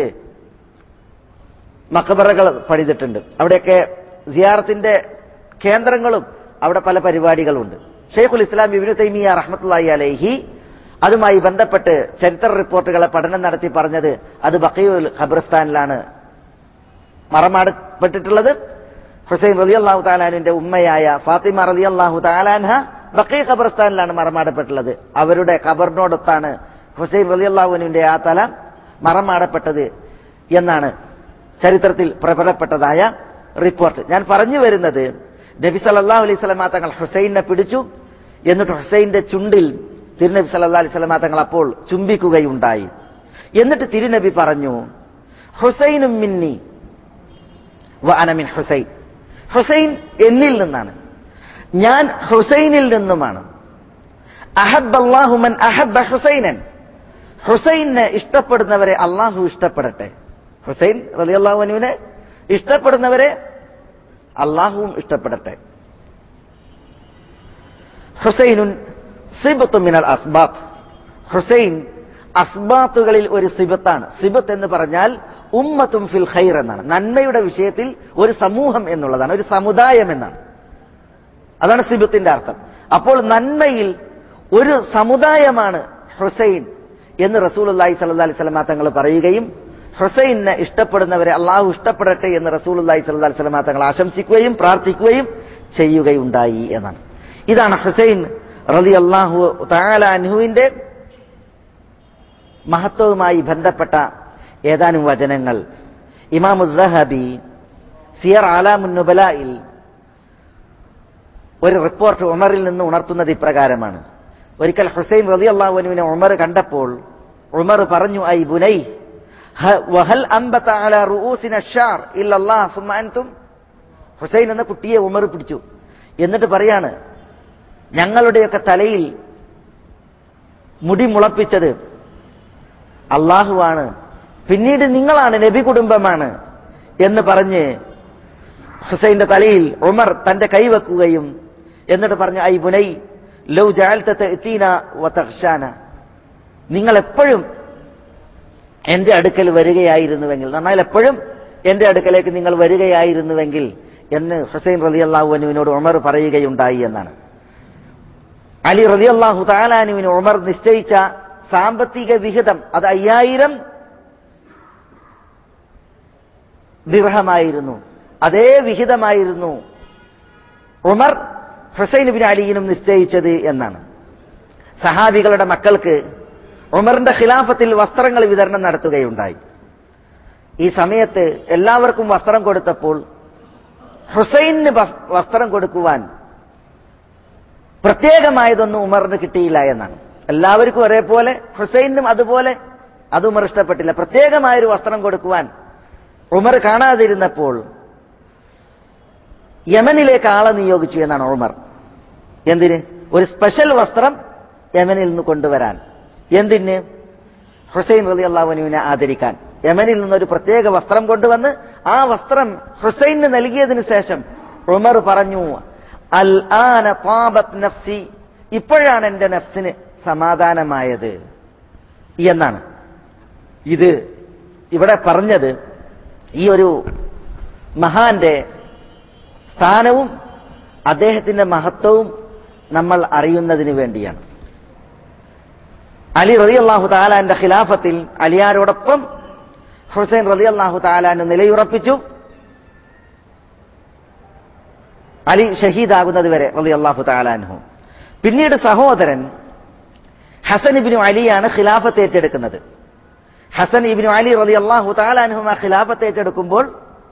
മക്കബറകൾ പണിതിട്ടുണ്ട് അവിടെയൊക്കെ സിയാറത്തിന്റെ കേന്ദ്രങ്ങളും അവിടെ പല പരിപാടികളുണ്ട് ഷെയ്ഖുൽ ഇസ്ലാം ഇബിനു തൈമിയ റഹ്മത്തുള്ളി അലൈഹി അതുമായി ബന്ധപ്പെട്ട് ചരിത്ര റിപ്പോർട്ടുകളെ പഠനം നടത്തി പറഞ്ഞത് അത് ബക്കീൽ ഖബർസ്ഥാനിലാണ് മറമാടപ്പെട്ടിട്ടുള്ളത് ഹുസൈൻ റലി അള്ളാഹു താലാനുവിന്റെ ഉമ്മയായ ഫാത്തിമ റലി അള്ളാഹു താലാൻഹ ബക്കീ ഖബർസ്ഥാനിലാണ് മറമാടപ്പെട്ടുള്ളത് അവരുടെ ഖബറിനോടൊത്താണ് ഹുസൈൻ റലി അള്ളാഹുവിന്റെ ആ തല മറമാടപ്പെട്ടത് എന്നാണ് ചരിത്രത്തിൽ പ്രബലപ്പെട്ടതായ റിപ്പോർട്ട് ഞാൻ പറഞ്ഞു വരുന്നത് നബി സല്ലല്ലാഹു അലൈഹി സ്വലമാ തങ്ങൾ ഹുസൈനെ പിടിച്ചു എന്നിട്ട് ഹുസൈന്റെ ചുണ്ടിൽ തിരുനബി സല്ലല്ലാഹു അലൈഹി സ്വലമാ തങ്ങൾ അപ്പോൾ ചുംബിക്കുകയുണ്ടായി എന്നിട്ട് തിരുനബി പറഞ്ഞു ഹുസൈനും മിന്നി വ അനമിൻ ഹുസൈൻ ഹുസൈൻ എന്നിൽ നിന്നാണ് ഞാൻ ഹുസൈനിൽ നിന്നുമാണ് അഹബ് അള്ളാഹുമൻ അഹബ് ഹുസൈനൻ ഹുസൈനെ ഇഷ്ടപ്പെടുന്നവരെ അള്ളാഹു ഇഷ്ടപ്പെടട്ടെ ഹുസൈൻ റലി അള്ളാഹുവിനെ ഇഷ്ടപ്പെടുന്നവരെ അള്ളാഹുവും ഇഷ്ടപ്പെടട്ടെ ഹുസൈനുൻ സിബത്ത് മിനൽ അസ്ബാത്ത് ഹുസൈൻ അസ്ബാത്തുകളിൽ ഒരു സിബത്താണ് സിബത്ത് എന്ന് പറഞ്ഞാൽ ഉമ്മത്തും ഫിൽ ഖൈർ എന്നാണ് നന്മയുടെ വിഷയത്തിൽ ഒരു സമൂഹം എന്നുള്ളതാണ് ഒരു സമുദായം എന്നാണ് അതാണ് സിബത്തിന്റെ അർത്ഥം അപ്പോൾ നന്മയിൽ ഒരു സമുദായമാണ് ഹുസൈൻ എന്ന് റസൂൽ അള്ളാഹി സല്ലാ അലൈഹി സ്വലമാ തങ്ങൾ പറയുകയും ഹുസൈനെ ഇഷ്ടപ്പെടുന്നവരെ അള്ളാഹു ഇഷ്ടപ്പെടട്ടെ എന്ന് റസൂൽ അള്ളാഹി സല്ലാ അലൈഹി സ്വലമാ തങ്ങൾ ആശംസിക്കുകയും പ്രാർത്ഥിക്കുകയും ചെയ്യുകയുണ്ടായി എന്നാണ് ഇതാണ് ഹുസൈൻ റലി അള്ളാഹു താലാൻഹുവിന്റെ മഹത്വവുമായി ബന്ധപ്പെട്ട ഏതാനും വചനങ്ങൾ ഇമാമുദ്ദഹബി സിയർ ആലാമുന്നുബലയിൽ ഒരു റിപ്പോർട്ട് ഉമറിൽ നിന്ന് ഉണർത്തുന്നത് ഇപ്രകാരമാണ് ഒരിക്കൽ ഹുസൈൻ റലി അള്ളാഹുവിനെ ഉമർ കണ്ടപ്പോൾ ഉമർ പറഞ്ഞു ഐ ബുനൈ വഹൽ അമ്പത്ത അല റൂസിന ഷാർ ഇല്ലല്ലാഹ് അൻതും ഹുസൈൻ എന്ന കുട്ടിയെ ഉമർ പിടിച്ചു എന്നിട്ട് പറയാണ് ഞങ്ങളുടെയൊക്കെ തലയിൽ മുടി മുളപ്പിച്ചത് അള്ളാഹുവാണ് പിന്നീട് നിങ്ങളാണ് നബി കുടുംബമാണ് എന്ന് പറഞ്ഞ് ഹുസൈന്റെ തലയിൽ ഉമർ തന്റെ കൈവെക്കുകയും എന്നിട്ട് പറഞ്ഞു ഐ ബുനൈ ലൗ ജാൽത്തീന നിങ്ങൾ എപ്പോഴും എന്റെ അടുക്കൽ വരികയായിരുന്നുവെങ്കിൽ എന്നാൽ എപ്പോഴും എന്റെ അടുക്കലേക്ക് നിങ്ങൾ വരികയായിരുന്നുവെങ്കിൽ എന്ന് ഹുസൈൻ റലി അള്ളാഹുവിനോട് ഉമർ പറയുകയുണ്ടായി എന്നാണ് അലി റലി അള്ളാഹു താലാനുവിന് ഉമർ നിശ്ചയിച്ച സാമ്പത്തിക വിഹിതം അത് അയ്യായിരം ദിർഹമായിരുന്നു അതേ വിഹിതമായിരുന്നു ഉമർ ഹുസൈൻ ബിൻ അലിയിനും നിശ്ചയിച്ചത് എന്നാണ് സഹാബികളുടെ മക്കൾക്ക് ഉമറിന്റെ ഖിലാഫത്തിൽ വസ്ത്രങ്ങൾ വിതരണം നടത്തുകയുണ്ടായി ഈ സമയത്ത് എല്ലാവർക്കും വസ്ത്രം കൊടുത്തപ്പോൾ ഹുസൈന് വസ്ത്രം കൊടുക്കുവാൻ പ്രത്യേകമായതൊന്നും ഉമറിന് കിട്ടിയില്ല എന്നാണ് എല്ലാവർക്കും ഒരേപോലെ ഹുസൈനും അതുപോലെ അത് ഉമർ ഇഷ്ടപ്പെട്ടില്ല പ്രത്യേകമായൊരു വസ്ത്രം കൊടുക്കുവാൻ ഉമർ കാണാതിരുന്നപ്പോൾ യമനിലേക്ക് ആളെ നിയോഗിച്ചു എന്നാണ് ഉമർ എന്തിന് ഒരു സ്പെഷ്യൽ വസ്ത്രം യമനിൽ നിന്ന് കൊണ്ടുവരാൻ എന്തിന് ഹുസൈൻ റലി അള്ളാഹുനുവിനെ ആദരിക്കാൻ യമനിൽ നിന്നൊരു പ്രത്യേക വസ്ത്രം കൊണ്ടുവന്ന് ആ വസ്ത്രം ഹുസൈന് നൽകിയതിനു ശേഷം ഉമർ പറഞ്ഞു അൽ ആന പാപത് നഫ്സി ഇപ്പോഴാണ് എന്റെ നഫ്സിന് സമാധാനമായത് എന്നാണ് ഇത് ഇവിടെ പറഞ്ഞത് ഈ ഒരു മഹാന്റെ സ്ഥാനവും അദ്ദേഹത്തിന്റെ മഹത്വവും നമ്മൾ അറിയുന്നതിന് വേണ്ടിയാണ് അലി റതി അള്ളാഹു താലാന്റെ ഖിലാഫത്തിൽ അലിയാരോടൊപ്പം ഹുസൈൻ റതി അള്ളാഹു താലാന് നിലയുറപ്പിച്ചു അലി ഷഹീദാകുന്നത് വരെ റതി അള്ളാഹു താലാൻഹു പിന്നീട് സഹോദരൻ ഹസൻ ഇബിനു അലിയാണ് ഖിലാഫത്ത് ഏറ്റെടുക്കുന്നത് ഹസൻ ഇബിനു അലി റതി അള്ളാഹു താലാൻഹും ആ ഖിലാഫത്ത് ഏറ്റെടുക്കുമ്പോൾ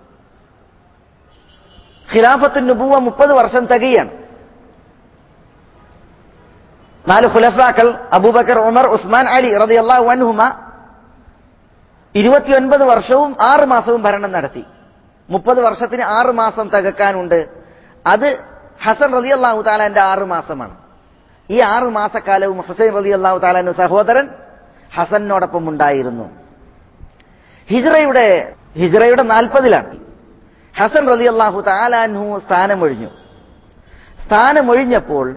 ഖിലാഫത്ത് നുബുവ മുപ്പത് വർഷം തികയാണ് നാല് ഖുലഫാക്കൾ അബൂബക്കർ ഉമർ ഉസ്മാൻ അലി റതി അള്ളാഹു അൻഹുമ ഇരുപത്തിയൊൻപത് വർഷവും ആറ് മാസവും ഭരണം നടത്തി മുപ്പത് വർഷത്തിന് ആറ് മാസം തികക്കാനുണ്ട് അത് ഹസൻ റതി അള്ളാഹു താലാന്റെ ആറ് മാസമാണ് ഈ ആറ് മാസക്കാലവും ഹുസൈൻ റതി അള്ളാഹു താലാന്റെ സഹോദരൻ ഹസനോടൊപ്പം ഉണ്ടായിരുന്നു ഹിജ്റയുടെ ഹിജ്റയുടെ നാൽപ്പതിലാണ് ഹസൻ റതി അള്ളാഹു താലാൻഹു സ്ഥാനമൊഴിഞ്ഞു സ്ഥാനമൊഴിഞ്ഞപ്പോൾ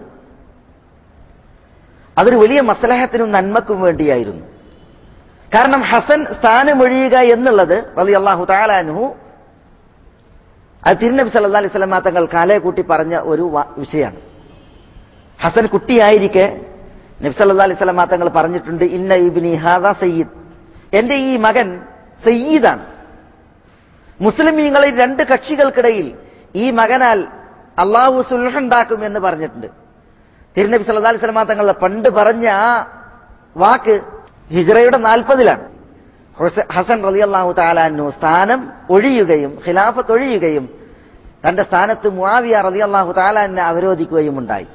അതൊരു വലിയ മസലഹത്തിനും നന്മക്കും വേണ്ടിയായിരുന്നു കാരണം ഹസൻ സ്ഥാനമൊഴിയുക എന്നുള്ളത് റലി അള്ളാഹു താലാൻഹു അത് തിരുനബി സല്ലാ അലൈഹി സ്വലമാ തങ്ങൾ കാലയെ കൂട്ടി പറഞ്ഞ ഒരു വിഷയമാണ് ഹസൻ കുട്ടിയായിരിക്കെ നബി സല്ലാ അലൈഹി സ്വലമാ തങ്ങൾ പറഞ്ഞിട്ടുണ്ട് ഇന്ന ഇബിനി ഹാദ സയ്യിദ് എന്റെ ഈ മകൻ സയ്യീദാണ് മുസ്ലിമീങ്ങളിൽ രണ്ട് കക്ഷികൾക്കിടയിൽ ഈ മകനാൽ അള്ളാഹു സുൽഹുണ്ടാക്കും എന്ന് പറഞ്ഞിട്ടുണ്ട് തിരുനബി സല്ലാ അലൈഹി സ്വലമാ തങ്ങൾ പണ്ട് പറഞ്ഞ ആ വാക്ക് ഹിജ്റയുടെ നാൽപ്പതിലാണ് ഹസൻ റലി അള്ളാഹു താലാനു സ്ഥാനം ഒഴിയുകയും ഖിലാഫത്ത് ഒഴിയുകയും തന്റെ സ്ഥാനത്ത് മുആവിയ റലി അള്ളാഹു താലാനെ അവരോധിക്കുകയും ഉണ്ടായി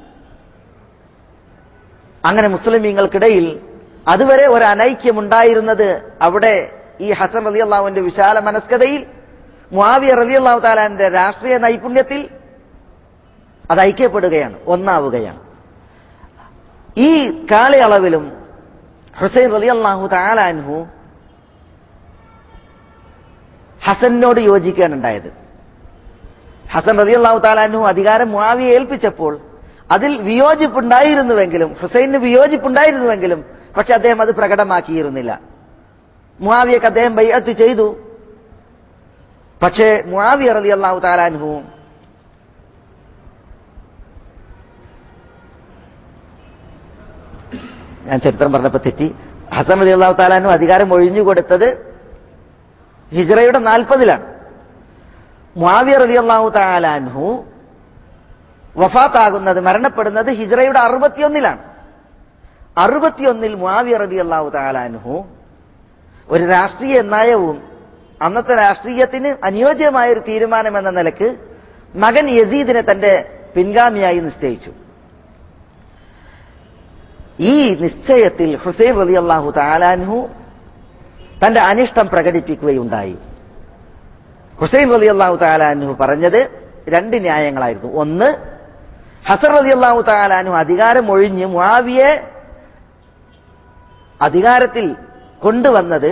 അങ്ങനെ മുസ്ലിമീങ്ങൾക്കിടയിൽ അതുവരെ ഒരു അനൈക്യമുണ്ടായിരുന്നത് അവിടെ ഈ ഹസൻ റലി അള്ളാഹുവിന്റെ വിശാല മനസ്കതയിൽ മുആവിയ റലി അള്ളാഹു താലാന്റെ രാഷ്ട്രീയ നൈപുണ്യത്തിൽ അത് ഐക്യപ്പെടുകയാണ് ഒന്നാവുകയാണ് ഈ കാലയളവിലും ഹുസൈൻ റലി അള്ളാഹു താലാൻഹു ഹസനോട് യോജിക്കുകയാണ് ഉണ്ടായത് ഹസൻ റലി അള്ളാഹു താലാൻഹു അധികാരം മുആവിയെ ഏൽപ്പിച്ചപ്പോൾ അതിൽ വിയോജിപ്പുണ്ടായിരുന്നുവെങ്കിലും ഹുസൈന് വിയോജിപ്പുണ്ടായിരുന്നുവെങ്കിലും പക്ഷെ അദ്ദേഹം അത് പ്രകടമാക്കിയിരുന്നില്ല മുആവിയക്ക് അദ്ദേഹം ബൈഅത്ത് ചെയ്തു പക്ഷേ മുആവിയ റലി അള്ളാഹു താലാൻഹു ഞാൻ ചരിത്രം പറഞ്ഞപ്പോ തെറ്റി ഹസൻ അലി അള്ളാഹു താലാനു അധികാരം ഒഴിഞ്ഞു കൊടുത്തത് ഹിജ്റയുടെ നാൽപ്പതിലാണ് മുആവിയ റലി അള്ളാഹു താലാൻഹു വഫാത്താകുന്നത് മരണപ്പെടുന്നത് ഹിജ്റയുടെ അറുപത്തിയൊന്നിലാണ് അറുപത്തിയൊന്നിൽ മുആവിയ റലി അള്ളാഹു താലാൻഹു ഒരു രാഷ്ട്രീയ നയവും അന്നത്തെ രാഷ്ട്രീയത്തിന് അനുയോജ്യമായ ഒരു തീരുമാനം എന്ന നിലക്ക് മകൻ യസീദിനെ തന്റെ പിൻഗാമിയായി നിശ്ചയിച്ചു ഈ നിശ്ചയത്തിൽ ഹുസൈൻ റലി അള്ളാഹു താലാൻഹു തന്റെ അനിഷ്ടം പ്രകടിപ്പിക്കുകയുണ്ടായി ഹുസൈൻ റലി അള്ളാഹു താലാൻഹു പറഞ്ഞത് രണ്ട് ന്യായങ്ങളായിരുന്നു ഒന്ന് ഹസൻ റലി അള്ളാഹു താലാൻഹു അധികാരം ഒഴിഞ്ഞ് മുആവിയെ അധികാരത്തിൽ കൊണ്ടുവന്നത്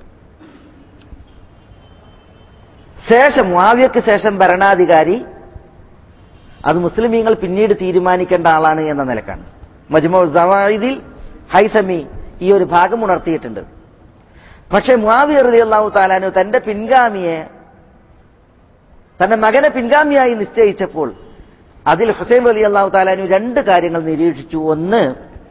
ശേഷം മുആവിയക്ക് ശേഷം ഭരണാധികാരി അത് മുസ്ലിമീങ്ങൾ പിന്നീട് തീരുമാനിക്കേണ്ട ആളാണ് എന്ന നിലക്കാണ് മജ്മു സവായിദിൽ ഹൈസമി ഈ ഒരു ഭാഗം ഉണർത്തിയിട്ടുണ്ട് പക്ഷെ മുആവിയ റളിയല്ലാഹു താലാനു തന്റെ പിൻഗാമിയെ തന്റെ മകനെ പിൻഗാമിയായി നിശ്ചയിച്ചപ്പോൾ അതിൽ ഹുസൈൻ അലി അള്ളാഹു താലാനു രണ്ട് കാര്യങ്ങൾ നിരീക്ഷിച്ചു ഒന്ന്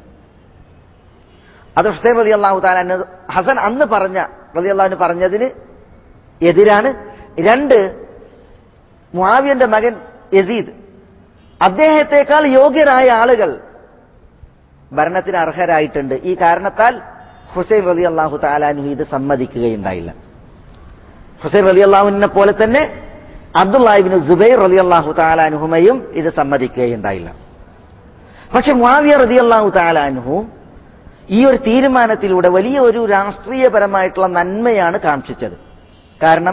അത് ഹുസൈൻ അലി അള്ളാഹു താലാനു ഹസൻ അന്ന് പറഞ്ഞ റലി അള്ളാഹുന് പറഞ്ഞതിന് എതിരാണ് രണ്ട് മുആവിയന്റെ മകൻ യസീദ് അദ്ദേഹത്തെക്കാൾ യോഗ്യരായ ആളുകൾ ഭരണത്തിന് അർഹരായിട്ടുണ്ട് ഈ കാരണത്താൽ ഹുസൈൻ റലി അള്ളാഹു താലാനു ഇത് സമ്മതിക്കുകയുണ്ടായില്ല ഹുസൈൻ റലി അള്ളാഹുവിനെ പോലെ തന്നെ അബ്ദുല്ലാഹിബിന് ജുബൈർ റലി അള്ളാഹു താലാനുഹുമയും ഇത് സമ്മതിക്കുകയുണ്ടായില്ല പക്ഷെ മുആവിയ റലി അള്ളാഹു താലാനുഹു ഈ ഒരു തീരുമാനത്തിലൂടെ വലിയ ഒരു രാഷ്ട്രീയപരമായിട്ടുള്ള നന്മയാണ് കാക്ഷിച്ചത് കാരണം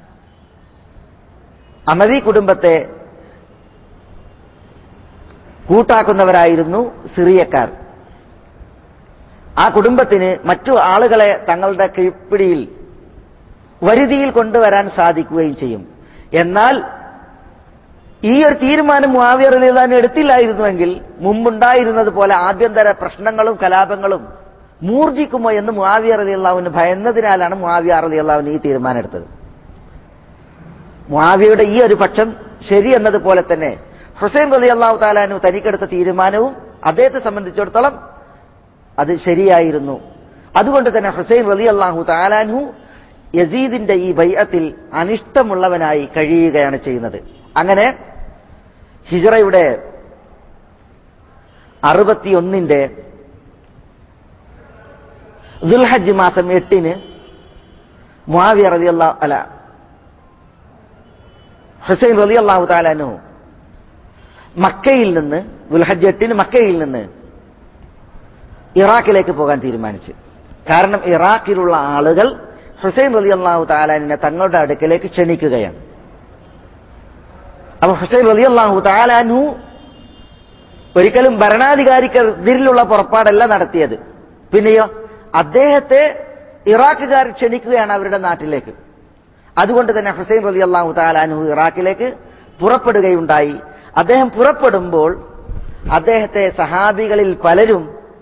അമവി കുടുംബത്തെ കൂട്ടാക്കുന്നവരായിരുന്നു സിറിയക്കാർ ആ കുടുംബത്തിന് മറ്റു ആളുകളെ തങ്ങളുടെ കീഴ്പ്പിടിയിൽ വരുതിയിൽ കൊണ്ടുവരാൻ സാധിക്കുകയും ചെയ്യും എന്നാൽ ഈ ഒരു തീരുമാനം മുആവിയ റളിയല്ലാഹു എടുത്തില്ലായിരുന്നുവെങ്കിൽ മുമ്പുണ്ടായിരുന്നത് പോലെ ആഭ്യന്തര പ്രശ്നങ്ങളും കലാപങ്ങളും മൂർജിക്കുമോ എന്ന് മുആവിയ റളിയല്ലാഹുവിന് ഭയന്നതിനാലാണ് മുആവിയ റളിയല്ലാഹുവിന് ഈ തീരുമാനം എടുത്തത് മുആവിയയുടെ ഈ ഒരു പക്ഷം ശരി എന്നതുപോലെ തന്നെ ഹുസൈൻ റലി അള്ളാഹു താലാനു തനിക്കെടുത്ത തീരുമാനവും അദ്ദേഹത്തെ സംബന്ധിച്ചിടത്തോളം അത് ശരിയായിരുന്നു അതുകൊണ്ട് തന്നെ ഹുസൈൻ റലി അള്ളാഹു താലാൻഹു യസീദിന്റെ ഈ ബൈഅത്തിൽ അനിഷ്ടമുള്ളവനായി കഴിയുകയാണ് ചെയ്യുന്നത് അങ്ങനെ ഹിജറയുടെ അറുപത്തിയൊന്നിന്റെ ദുൽഹജ്ജ് മാസം എട്ടിന് മുആവിയ റലി അള്ളാഹു അല്ല ഹുസൈൻ റലി അള്ളാഹു താലാനു മക്കയിൽ നിന്ന് ദുൽഹജ്ജ് എട്ടിന് മക്കയിൽ നിന്ന് ഇറാഖിലേക്ക് പോകാൻ തീരുമാനിച്ചു കാരണം ഇറാഖിലുള്ള ആളുകൾ ഹുസൈൻ റലി അള്ളാഹു താലാനിനെ തങ്ങളുടെ അടുക്കലേക്ക് ക്ഷണിക്കുകയാണ് അപ്പൊ ഹുസൈൻ റലി അള്ളാഹു താലാനു ഒരിക്കലും ഭരണാധികാരിക്കെതിരിലുള്ള പുറപ്പാടല്ല നടത്തിയത് പിന്നെയോ അദ്ദേഹത്തെ ഇറാഖുകാർ ക്ഷണിക്കുകയാണ് അവരുടെ നാട്ടിലേക്ക് അതുകൊണ്ട് തന്നെ ഹുസൈൻ റലി അള്ളാഹു താലാനു ഇറാഖിലേക്ക് പുറപ്പെടുകയുണ്ടായി അദ്ദേഹം പുറപ്പെടുമ്പോൾ അദ്ദേഹത്തെ സഹാബികളിൽ പലരും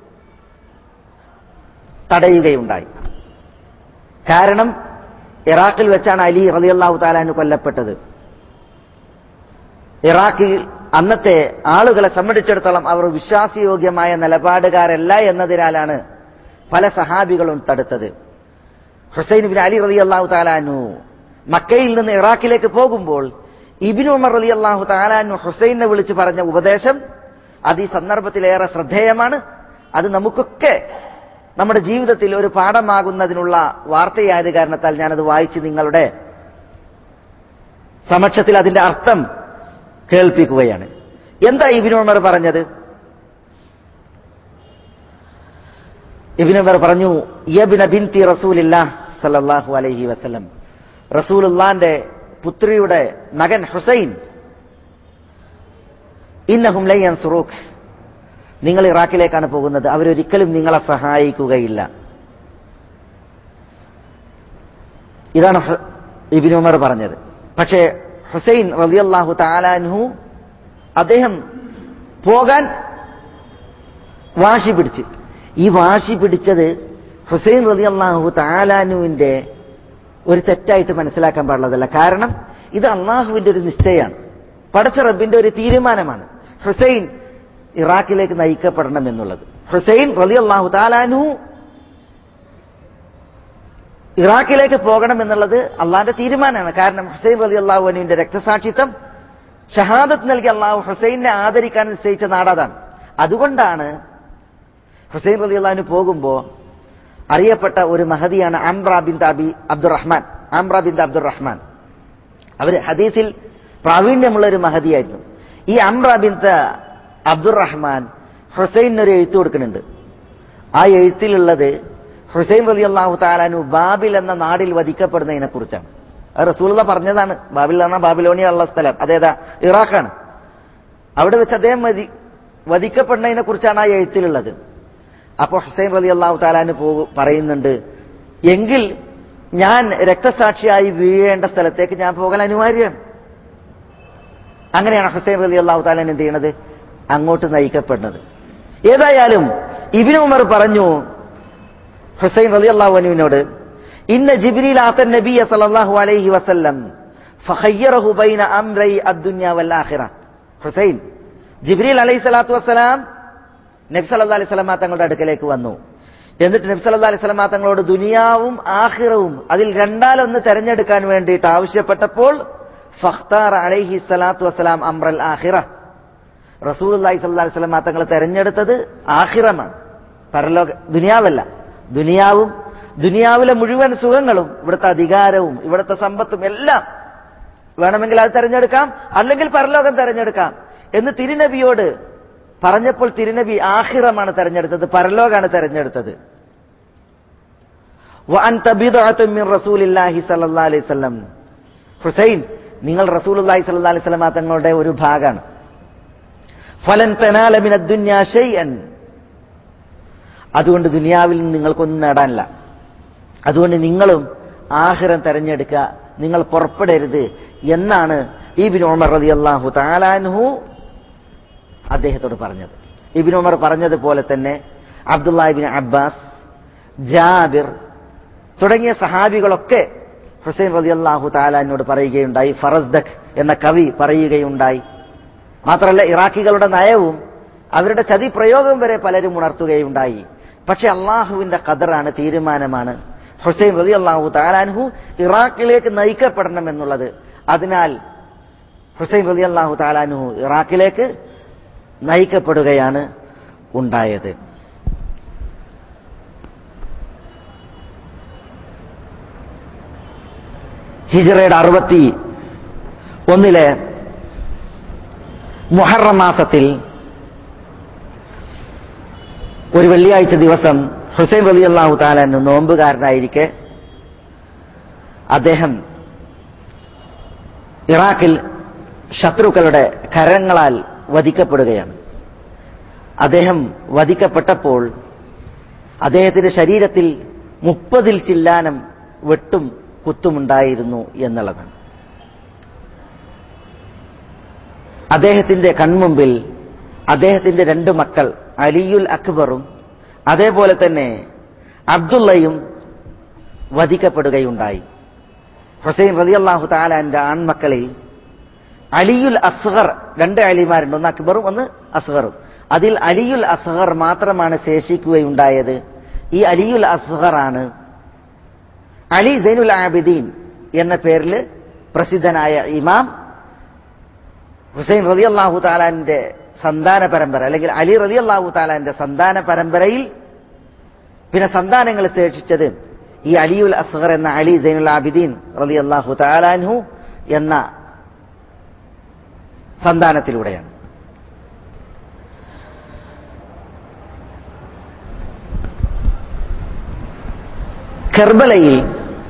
തടയുകയുണ്ടായി കാരണം ഇറാഖിൽ വെച്ചാണ് അലി റലിയല്ലാഹു താലാനു കൊല്ലപ്പെട്ടത് ഇറാഖിൽ അന്നത്തെ ആളുകളെ സംബന്ധിച്ചിടത്തോളം അവർ വിശ്വാസയോഗ്യമായ നിലപാടുകാരല്ല എന്നതിനാലാണ് പല സഹാബികളും തടുത്തത് ഹുസൈൻ ബിൻ അലി റലി അള്ളാഹു താലാനു മക്കയിൽ നിന്ന് ഇറാഖിലേക്ക് പോകുമ്പോൾ ഇബിൻ ഉമർ അലി അള്ളാഹു താലാനു ഹുസൈനെ വിളിച്ച് പറഞ്ഞ ഉപദേശം അത് ഈ സന്ദർഭത്തിലേറെ ശ്രദ്ധേയമാണ് അത് നമുക്കൊക്കെ നമ്മുടെ ജീവിതത്തിൽ ഒരു പാഠമാകുന്നതിനുള്ള വാർത്തയായത് കാരണത്താൽ ഞാനത് വായിച്ച് നിങ്ങളുടെ സമക്ഷത്തിൽ അതിന്റെ അർത്ഥം കേൾപ്പിക്കുകയാണ് എന്താ ഇബിൻ ഉമർ പറഞ്ഞത് ഇബിൻ ഉമർ പറഞ്ഞു യബിന ബിൻതി റസൂലില്ലാ സല്ലല്ലാഹു അലൈഹി വസല്ലം റസൂലുള്ളാന്റെ പുത്രിയുടെ മകൻ ഹുസൈൻ ഇന്നഹും ലയ്യൻ സുറൂഖ് നിങ്ങൾ ഇറാഖിലേക്കാണ് പോകുന്നത് അവരൊരിക്കലും നിങ്ങളെ സഹായിക്കുകയില്ല ഇതാണ് ഇബിൻ ഉമർ പറഞ്ഞത് പക്ഷേ ഹുസൈൻ റളിയല്ലാഹു താലാൻഹു അദ്ദേഹം പോകാൻ വാശി പിടിച്ച് ഈ വാശി പിടിച്ചത് ഹുസൈൻ റളിയല്ലാഹു താലാനുവിന്റെ ഒരു തെറ്റായിട്ട് മനസ്സിലാക്കാൻ പാടുള്ളതല്ല കാരണം ഇത് അള്ളാഹുവിന്റെ ഒരു നിശ്ചയമാണ് പടച്ച റബ്ബിന്റെ ഒരു തീരുമാനമാണ് ഹുസൈൻ ഇറാഖിലേക്ക് നയിക്കപ്പെടണം എന്നുള്ളത് ഹുസൈൻ റലി അള്ളാഹു താലാനു ഇറാഖിലേക്ക് പോകണം എന്നുള്ളത് അള്ളാന്റെ തീരുമാനമാണ് കാരണം ഹുസൈൻ റലി അള്ളാഹു അനുവിന്റെ രക്തസാക്ഷിത്വം ഷഹാദത്ത് നൽകി അള്ളാഹു ഹുസൈനെ ആദരിക്കാൻ നിശ്ചയിച്ച നാടതാണ് അതുകൊണ്ടാണ് ഹുസൈൻ റലി അള്ളാഹുന് പോകുമ്പോൾ അറിയപ്പെട്ട ഒരു മഹതിയാണ് Amra bin Abi Abdurrahman Amra bin Abdurrahman അവര് ഹദീസിൽ പ്രാവീണ്യമുള്ള ഒരു മഹതിയായിരുന്നു ഈ അംബ്ര ബിൻ അബ്ദുറഹ്മാൻ ഹുസൈൻ ഒരു എഴുത്ത് കൊടുക്കുന്നുണ്ട് ആ എഴുത്തിലുള്ളത് ഹുസൈൻ റലി അള്ളാഹു താലാനു ബാബിൽ എന്ന നാടിൽ വധിക്കപ്പെടുന്നതിനെ കുറിച്ചാണ് അത് റസൂല പറഞ്ഞതാണ് ബാബിൽ എന്ന ബാബിലോണിയ ഉള്ള സ്ഥലം അതേതാ ഇറാഖാണ് അവിടെ വെച്ച് അദ്ദേഹം വധി വധിക്കപ്പെടുന്നതിനെ കുറിച്ചാണ് ആ എഴുത്തിലുള്ളത് അപ്പോൾ ഹുസൈൻ റലി അള്ളാഹു താലാന് പോകു പറയുന്നുണ്ട് എങ്കിൽ ഞാൻ രക്തസാക്ഷിയായി വീഴേണ്ട സ്ഥലത്തേക്ക് ഞാൻ പോകൽ അനിവാര്യമാണ് അങ്ങനെയാണ് ഹുസൈൻ റലി അള്ളാഹു താലാൻ എന്ത് ചെയ്യണത് അങ്ങോട്ട് നയിക്കപ്പെടുന്നത് ഏതായാലും ഇബിന് ഉമർ പറഞ്ഞു ഹുസൈൻ റലി അള്ളാഹു അനുവിനോട് ഇന്ന ജിബ്രീൽ ആത്തൻ നബിയ സല്ലല്ലാഹു അലൈഹി വസല്ലം ഫഖയ്യറഹു ബൈന അംറൈ അദ്ദുനിയ വൽ ആഖിറ ഹുസൈൻ ജിബ്രീൽ അലൈഹി സ്വലാത്തു വസ്സലാം നബി സല്ലല്ലാഹു അലൈഹി വസല്ലമ തങ്ങളുടെ അടുക്കലേക്ക് വന്നു എന്നിട്ട് നബി സല്ലല്ലാഹു അലൈഹി വസല്ലമ തങ്ങളോട് ദുനിയാവും ആഖിറവും അതിൽ രണ്ടാലൊന്ന് തെരഞ്ഞെടുക്കാൻ വേണ്ടിയിട്ട് ആവശ്യപ്പെട്ടപ്പോൾ ഫഖ്താർ അലൈഹി സ്വലാത്തു വസ്സലാം അംറൽ ആഖിറ റസൂലുള്ളാഹി സ്വല്ലല്ലാഹു അലൈഹി വസല്ലമ തങ്ങൾ തെരഞ്ഞെടുത്തത് ആഖിറമാണ് പരലോക ദുനിയാവല്ല ദുനിയാവും ദുനിയാവിലെ മുഴുവൻ സുഖങ്ങളും ഇവിടുത്തെ അധികാരവും ഇവിടുത്തെ സമ്പത്തും എല്ലാം വേണമെങ്കിൽ അത് തെരഞ്ഞെടുക്കാം അല്ലെങ്കിൽ പരലോകം തെരഞ്ഞെടുക്കാം എന്ന് തിരുനബിയോട് പറഞ്ഞപ്പോൾ തിരുനബി ആഹിറമാണ് തെരഞ്ഞെടുത്തത് പരലോകാണ് തെരഞ്ഞെടുത്തത് ഹുസൈൻ നിങ്ങൾ റസൂലി സല്ലാ അലൈഹി സ്വലമ തങ്ങളുടെ ഒരു ഭാഗമാണ് ഫലൻ തനാലമിന ദുന്യാശയൻ അതുകൊണ്ട് ദുനിയാവിൽ നിന്ന് നിങ്ങൾക്കൊന്നും നേടാനില്ല അതുകൊണ്ട് നിങ്ങളും ആഹിരം തെരഞ്ഞെടുക്കുക നിങ്ങൾ പുറപ്പെടരുത് എന്നാണ് ഇബിൻ ഉമർ റതി അള്ളാഹു താലാൻഹു അദ്ദേഹത്തോട് പറഞ്ഞത് ഇബിൻ ഉമർ പറഞ്ഞതുപോലെ തന്നെ അബ്ദുല്ലാഹിബിൻ അബ്ബാസ് ജാബിർ തുടങ്ങിയ സഹാബികളൊക്കെ ഹുസൈൻ റളിയല്ലാഹു താലാനോട് പറയുകയുണ്ടായി ഫറസ്ദഖ് എന്ന കവി പറയുകയുണ്ടായി മാത്രമല്ല ഇറാഖികളുടെ നയവും അവരുടെ ചതി പ്രയോഗം വരെ പലരും ഉണർത്തുകയുണ്ടായി പക്ഷെ അള്ളാഹുവിന്റെ ഖദറാണ് തീരുമാനമാണ് ഹുസൈൻ റതി അള്ളാഹു താലാൻഹു ഇറാഖിലേക്ക് നയിക്കപ്പെടണം എന്നുള്ളത് അതിനാൽ ഹുസൈൻ റതി അള്ളാഹു താലാൻഹു ഇറാഖിലേക്ക് നയിക്കപ്പെടുകയാണ് ഉണ്ടായത് ഹിജറയുടെ അറുപത്തി ഒന്നിലെ മുഹറം മാസത്തിൽ ഒരു വെള്ളിയാഴ്ച ദിവസം ഹുസൈൻ റലി അള്ളാഹു താലാന് നോമ്പുകാരനായിരിക്കെ അദ്ദേഹം ഇറാഖിൽ ശത്രുക്കളുടെ കരങ്ങളാൽ വധിക്കപ്പെടുകയാണ് അദ്ദേഹം വധിക്കപ്പെട്ടപ്പോൾ അദ്ദേഹത്തിന്റെ ശരീരത്തിൽ മുപ്പതിൽ ചില്ലാനം വെട്ടും കുത്തുമുണ്ടായിരുന്നു എന്നുള്ളതാണ് അദ്ദേഹത്തിന്റെ കൺമുമ്പിൽ അദ്ദേഹത്തിന്റെ രണ്ട് മക്കൾ അലിയുൽ അക്ബറും അതേപോലെ തന്നെ അബ്ദുള്ളയും വധിക്കപ്പെടുകയുണ്ടായി ഹുസൈൻ റതിയല്ലാഹു താലാന്റെ ആൺമക്കളിൽ അലിയുൽ അസ്ഹർ രണ്ട് അലിമാരുണ്ട് ഒന്ന് അക്ബറും ഒന്ന് അസ്ഹറും അതിൽ അലിയുൽ അസ്ഹർ മാത്രമാണ് ശേഷിക്കുകയുണ്ടായത് ഈ അലിയുൽ അസ്ഹർ ആണ് അലി സൈനുൽ ആബിദീൻ എന്ന പേരിൽ പ്രസിദ്ധനായ ഇമാം ഹുസൈൻ റതി അള്ളാഹു താലാന്റെ സന്താന പരമ്പര അല്ലെങ്കിൽ അലി റതി അള്ളാഹു താലാന്റെ സന്താന പരമ്പരയിൽ പിന്നെ സന്താനങ്ങൾ ശേഷിച്ചത് ഈ അലിയുൽ അസ്ഹർ എന്ന അലി സൈനുൽ ആബിദീൻ റതി അള്ളാഹു താലാൻഹു എന്ന സന്താനത്തിലൂടെയാണ് കെർബലയിൽ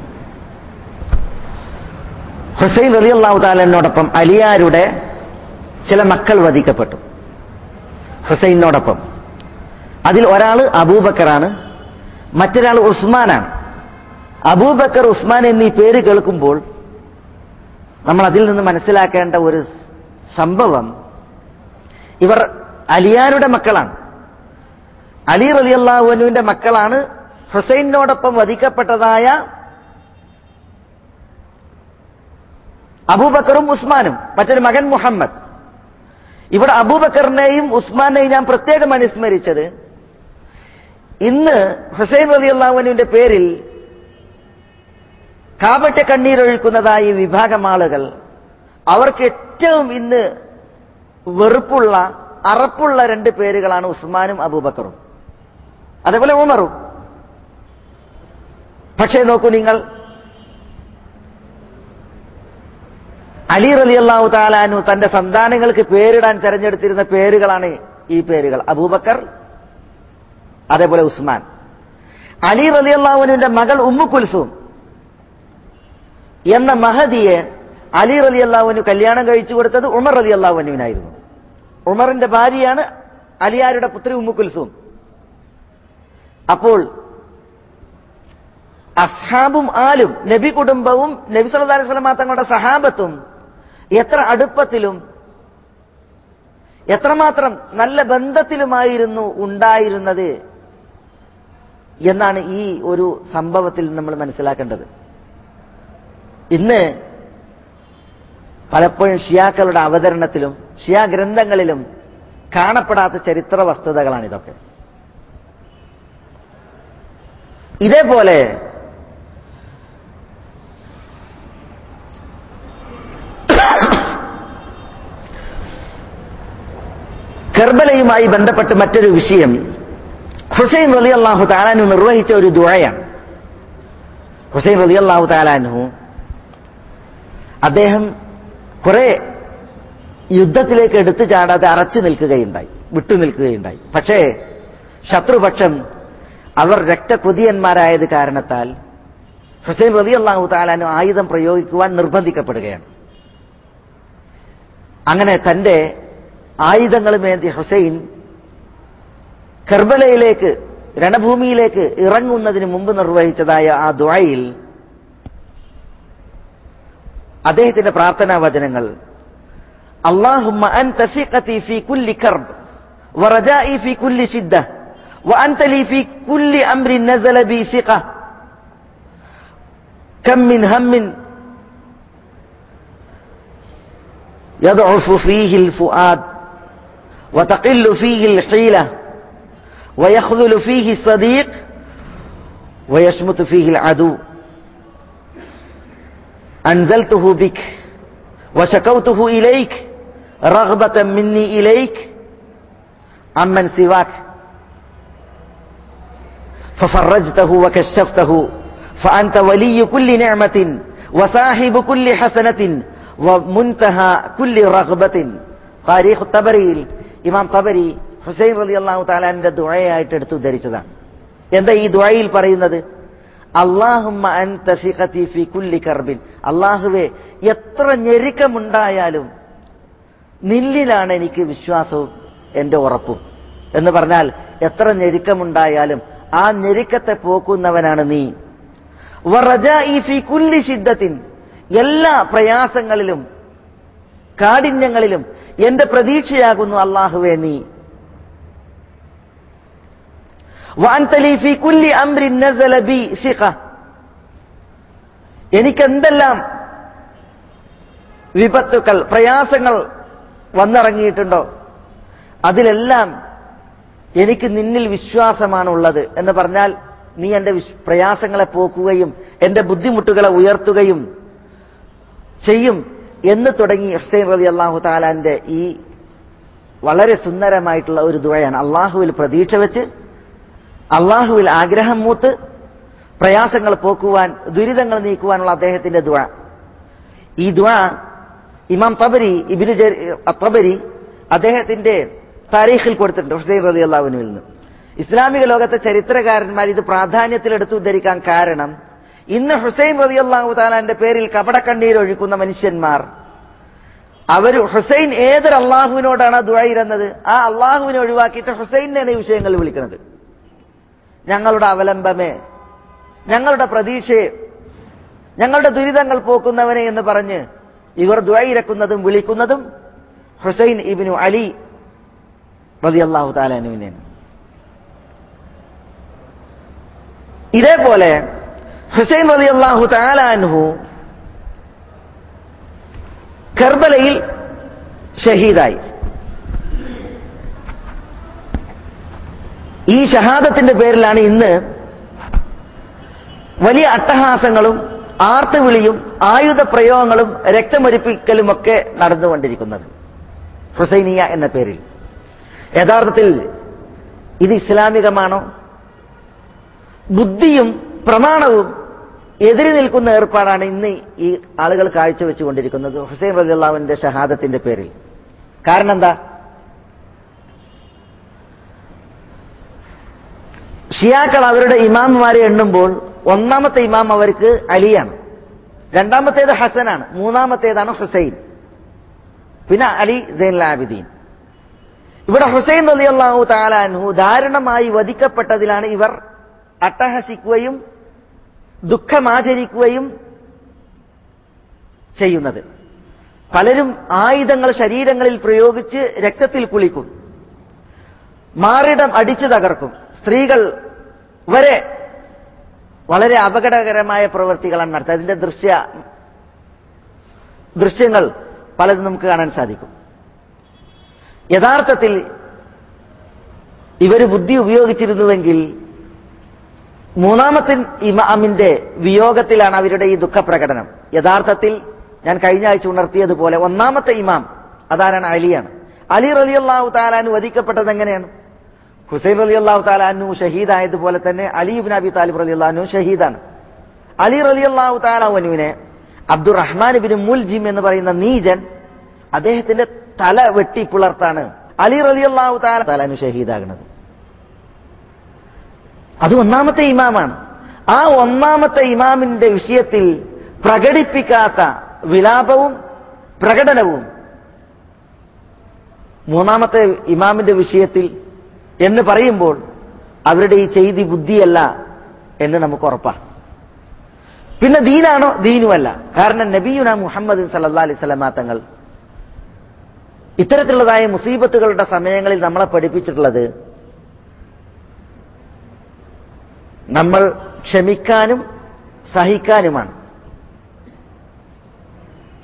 ഹുസൈൻ റലി അള്ളാഹു താലനോടൊപ്പം അലിയാരുടെ ചില മക്കൾ വധിക്കപ്പെട്ടു ഹുസൈനോടൊപ്പം അതിൽ ഒരാൾ അബൂബക്കറാണ് മറ്റൊരാൾ ഉസ്മാനാണ് അബൂബക്കർ ഉസ്മാൻ എന്നീ പേര് കേൾക്കുമ്പോൾ നമ്മൾ അതിൽ നിന്ന് മനസ്സിലാക്കേണ്ട ഒരു സംഭവം ഇവർ അലിയാരുടെ മക്കളാണ് അലി റലി അള്ളാഹുവിന്റെ മക്കളാണ് ഹുസൈനോടൊപ്പം വധിക്കപ്പെട്ടതായ അബൂബക്കറും ഉസ്മാനും മറ്റൊരു മകൻ മുഹമ്മദ് ഇവിടെ അബൂബക്കറിനെയും ഉസ്മാനെയും ഞാൻ പ്രത്യേകം അനുസ്മരിച്ചത് ഇന്ന് ഹുസൈൻ റലി അള്ളാഹുവിന്റെ പേരിൽ കാപട്യ കണ്ണീരൊഴുക്കുന്നതായ വിഭാഗം ആളുകൾ അവർക്ക് ഏറ്റവും ഇന്ന് വെറുപ്പുള്ള അറപ്പുള്ള രണ്ട് പേരുകളാണ് ഉസ്മാനും അബൂബക്കറും അതേപോലെ ഉമറും പക്ഷേ നോക്കൂ നിങ്ങൾ അലി റലി അള്ളാഹു താലാനു തന്റെ സന്താനങ്ങൾക്ക് പേരിടാൻ തെരഞ്ഞെടുത്തിരുന്ന പേരുകളാണ് ഈ പേരുകൾ അബൂബക്കർ അതേപോലെ ഉസ്മാൻ അലി റലി അള്ളാഹുവിന്റെ മകൾ ഉമ്മു കുൽസൂം എന്ന മഹദിയെ അലി റലി അള്ളാഹുവിന് കല്യാണം കഴിച്ചു കൊടുത്തത് ഉമർ റലി അള്ളാഹുവിനായിരുന്നു ഉമറിന്റെ ഭാര്യയാണ് അലിയാരുടെ പുത്രി ഉമ്മു കുൽസൂം അപ്പോൾ അസ്ഹാബും ആലും നബി കുടുംബവും നബി സല്ലല്ലാഹു അലൈഹി വസല്ലം തങ്ങളുടെ സഹാബത്തും എത്ര അടുപ്പത്തിലും എത്രമാത്രം നല്ല ബന്ധത്തിലുമായിരുന്നു ഉണ്ടായിരുന്നത് എന്നാണ് ഈ ഒരു സംഭവത്തിൽ നമ്മൾ മനസ്സിലാക്കേണ്ടത് ഇന്ന് പലപ്പോഴും ഷിയാക്കളുടെ അവതരണത്തിലും ഷിയാ ഗ്രന്ഥങ്ങളിലും കാണപ്പെടാത്ത ചരിത്ര വസ്തുതകളാണ് ഇതൊക്കെ ഇതേപോലെ കർബലയുമായി ബന്ധപ്പെട്ട് മറ്റൊരു വിഷയം ഹുസൈൻ റലി അള്ളാഹു താലാനു നിർവഹിച്ച ഒരു ദുഴയാണ് ഹുസൈൻ റലി അള്ളാഹു താലാനു അദ്ദേഹം കുറെ യുദ്ധത്തിലേക്ക് എടുത്തു ചാടാതെ അറച്ചു നിൽക്കുകയുണ്ടായി വിട്ടു നിൽക്കുകയുണ്ടായി പക്ഷേ ശത്രുപക്ഷം അവർ രക്തകൊതിയന്മാരായത് കാരണത്താൽ ഹുസൈൻ റലി അള്ളാഹു താലാനു ആയുധം പ്രയോഗിക്കുവാൻ നിർബന്ധിക്കപ്പെടുകയാണ് അങ്ങനെ തന്റെ ആയുധങ്ങളുമേന്തി ഹുസൈൻ കർബലയിലേക്ക് രണഭൂമിയിലേക്ക് ഇറങ്ങുന്നതിന് മുമ്പ് നിർവഹിച്ചതായ ആ ദുആയിൽ അദ്ദേഹത്തിന്റെ പ്രാർത്ഥനാ വചനങ്ങൾ അള്ളാഹുമ്മ അൻത സിഖതി ഫീ കുല്ലി കർബ് വറജാഇ ഫീ കുല്ലി ശിദ്ദ وأنت لي في كل أمر نزل بي ثقة كم من هم يضعف فيه الفؤاد وتقل فيه الحيلة ويخذل فيه الصديق ويشمت فيه العدو أنزلته بك وشكوته إليك رغبة مني إليك عمن سواك ففرجته وكشفته فأنت ولي كل نعمة وصاحب كل حسنة ومنتهى كل رغبة താരീഖ് തബരിയിൽ ഇമാം തബരി ഹുസൈൻ റലി അള്ളാഹു താലാന്റെ ദുഴയായിട്ട് എടുത്ത് ഉദ്ധരിച്ചതാണ് എന്താ ഈ ദുഴയിൽ പറയുന്നത് അള്ളാഹുമ്മ അൻത സിഖതി ഫി കുല്ലി കർബിൻ അള്ളാഹുവെ എത്ര ഞെരുക്കമുണ്ടായാലും നിന്നിലാണ് എനിക്ക് വിശ്വാസവും എന്റെ ഉറപ്പും എന്ന് പറഞ്ഞാൽ എത്ര ഞെരുക്കമുണ്ടായാലും ആ ഞെരുക്കത്തെ പോക്കുന്നവനാണ് നീ വറജാഇ ഫി കുല്ലി ശിദ്ദത്തിൻ എല്ലാ പ്രയാസങ്ങളിലും കാഠിന്യങ്ങളിലും എന്റെ പ്രതീക്ഷയാകുന്നു അള്ളാഹുവെ നീ വാൻതലി ഫി കുല്ലി അംരിൻ നസല ബി സിഖ എനിക്കെന്തെല്ലാം വിപത്തുക്കൾ പ്രയാസങ്ങൾ വന്നിറങ്ങിയിട്ടുണ്ടോ അതിലെല്ലാം എനിക്ക് നിന്നിൽ വിശ്വാസമാണുള്ളത് എന്ന് പറഞ്ഞാൽ നീ എന്റെ വിശ്- പ്രയാസങ്ങളെ പോക്കുകയും എന്റെ ബുദ്ധിമുട്ടുകളെ ഉയർത്തുകയും ചെയ്യും എന്ന് തുടങ്ങി ഹുസൈൻ റലി അള്ളാഹു താലാന്റെ ഈ വളരെ സുന്ദരമായിട്ടുള്ള ഒരു ദുഴയാണ് അള്ളാഹുവിൽ പ്രതീക്ഷ വെച്ച് അള്ളാഹുവിൽ ആഗ്രഹം മൂത്ത് പ്രയാസങ്ങൾ പോക്കുവാൻ ദുരിതങ്ങൾ നീക്കുവാനുള്ള അദ്ദേഹത്തിന്റെ ദുഴ ഈ ദുഴ ഇമാം തബരി ഇബിനു തബരി അദ്ദേഹത്തിന്റെ താരീഖിൽ കൊടുത്തിട്ടുണ്ട് ഹുസൈൻ റലി അള്ളാഹുവിനുവിൽ നിന്ന് ഇസ്ലാമിക ലോകത്തെ ചരിത്രകാരന്മാർ ഇത് പ്രാധാന്യത്തിൽ എടുത്തു ഉദ്ധരിക്കാൻ കാരണം ഇന്ന് ഹുസൈൻ റലി അള്ളാഹു താലാന്റെ പേരിൽ കപടക്കണ്ണീരൊഴുക്കുന്ന മനുഷ്യന്മാർ അവർ ഹുസൈൻ ഏതൊരു അള്ളാഹുവിനോടാണ് ദുഴയിരുന്നത് ആ അള്ളാഹുവിനെ ഒഴിവാക്കിയിട്ട് ഹുസൈനെ ഈ വിഷയങ്ങളിൽ വിളിക്കുന്നത് ഞങ്ങളുടെ അവലംബമേ ഞങ്ങളുടെ പ്രതീക്ഷയെ ഞങ്ങളുടെ ദുരിതങ്ങൾ പോക്കുന്നവനെ എന്ന് പറഞ്ഞ് ഇവർ ദ്വൈരക്കുന്നതും വിളിക്കുന്നതും ഹുസൈൻ ഇബിനു അലി റതി അള്ളാഹു താലാനുവിനെയാണ് ഇതേപോലെ ഹുസൈൻ റതി അള്ളാഹു താലാൻഹു കർബലയിൽ ഷഹീദായി ഈ ഷഹാദത്തിന്റെ പേരിലാണ് ഇന്ന് വലിയ അട്ടഹാസങ്ങളും ആർത്തുവിളിയും ആയുധ പ്രയോഗങ്ങളും രക്തമൊരിപ്പിക്കലും ഒക്കെ നടന്നുകൊണ്ടിരിക്കുന്നത് ഹുസൈനിയ എന്ന പേരിൽ യഥാർത്ഥത്തിൽ ഇത് ഇസ്ലാമികമാണോ ബുദ്ധിയും പ്രമാണവും എതിരി നിൽക്കുന്ന ഏർപ്പാടാണ് ഇന്ന് ഈ ആളുകൾ കാഴ്ചവെച്ചുകൊണ്ടിരിക്കുന്നത് ഹുസൈൻ റലിള്ളാവിന്റെ ഷഹാദത്തിന്റെ പേരിൽ കാരണം എന്താ ഷിയാക്കൾ അവരുടെ ഇമാമുമാരെ എണ്ണുമ്പോൾ ഒന്നാമത്തെ ഇമാം അവർക്ക് അലിയാണ് രണ്ടാമത്തേത് ഹസനാണ് മൂന്നാമത്തേതാണ് ഹുസൈൻ പിന്നെ അലി സൈൻ ആബിദീൻ ഇവിടെ ഹുസൈൻ റളിയല്ലാഹു താലാൻഹു ദാരുണമായി വധിക്കപ്പെട്ടതിലാണ് ഇവർ അട്ടഹസിക്കുകയും ദുഃഖമാചരിക്കുകയും ചെയ്യുന്നത് പലരും ആയുധങ്ങൾ ശരീരങ്ങളിൽ പ്രയോഗിച്ച് രക്തത്തിൽ കുളിക്കും മാറിടം അടിച്ചു തകർക്കും സ്ത്രീകൾ വരെ വളരെ അപകടകരമായ പ്രവൃത്തികളാണ് നടത്തുന്നത് അതിന്റെ ദൃശ്യ ദൃശ്യങ്ങൾ പലതും നമുക്ക് കാണാൻ സാധിക്കും യഥാർത്ഥത്തിൽ ഇവർ ബുദ്ധി ഉപയോഗിച്ചിരുന്നുവെങ്കിൽ മൂന്നാമത്തെ ഇമാമിന്റെ വിയോഗത്തിലാണ് അവരുടെ ഈ ദുഃഖപ്രകടനം യഥാർത്ഥത്തിൽ ഞാൻ കഴിഞ്ഞ ആഴ്ച ഉണർത്തിയതുപോലെ ഒന്നാമത്തെ ഇമാം അതാരാണ് അലിയാണ് അലി റലിയല്ലാഹു താലാൻ വധിക്കപ്പെട്ടത് എങ്ങനെയാണ് ഹുസൈൻ റലി അള്ളാഹു താലാനു ഷഹീദായതുപോലെ തന്നെ അലിബിൻ അബി താലിബ് റലി അള്ളഹാനു ഷഹീദാണ് അലി റലി അള്ളാഹു താലാനുവിനെ അബ്ദുറഹ്മാൻ ബിൻ മുൽജിം എന്ന് പറയുന്ന നീജൻ അദ്ദേഹത്തിന്റെ തല വെട്ടി പുലർത്താണ് അലി റലി അള്ളാഹു താല താലാനു ഷഹീദാകുന്നത് അത് ഒന്നാമത്തെ ഇമാമാണ് ആ ഒന്നാമത്തെ ഇമാമിന്റെ വിഷയത്തിൽ പ്രകടിപ്പിക്കാത്ത വിലാപവും പ്രകടനവും മൂന്നാമത്തെ ഇമാമിന്റെ വിഷയത്തിൽ എന്ന് പറയുമ്പോൾ അവരുടെ ഈ ചെയ്തി ബുദ്ധിയല്ല എന്ന് നമുക്ക് ഉറപ്പാണ് പിന്നെ ദീനാണോ ദീനുമല്ല കാരണം നബിയുന മുഹമ്മദ് സല്ലാ അലൈഹി സ്വലമാ തങ്ങൾ ഇത്തരത്തിലുള്ളതായ മുസീബത്തുകളുടെ സമയങ്ങളിൽ നമ്മളെ പഠിപ്പിച്ചിട്ടുള്ളത് നമ്മൾ ക്ഷമിക്കാനും സഹിക്കാനുമാണ്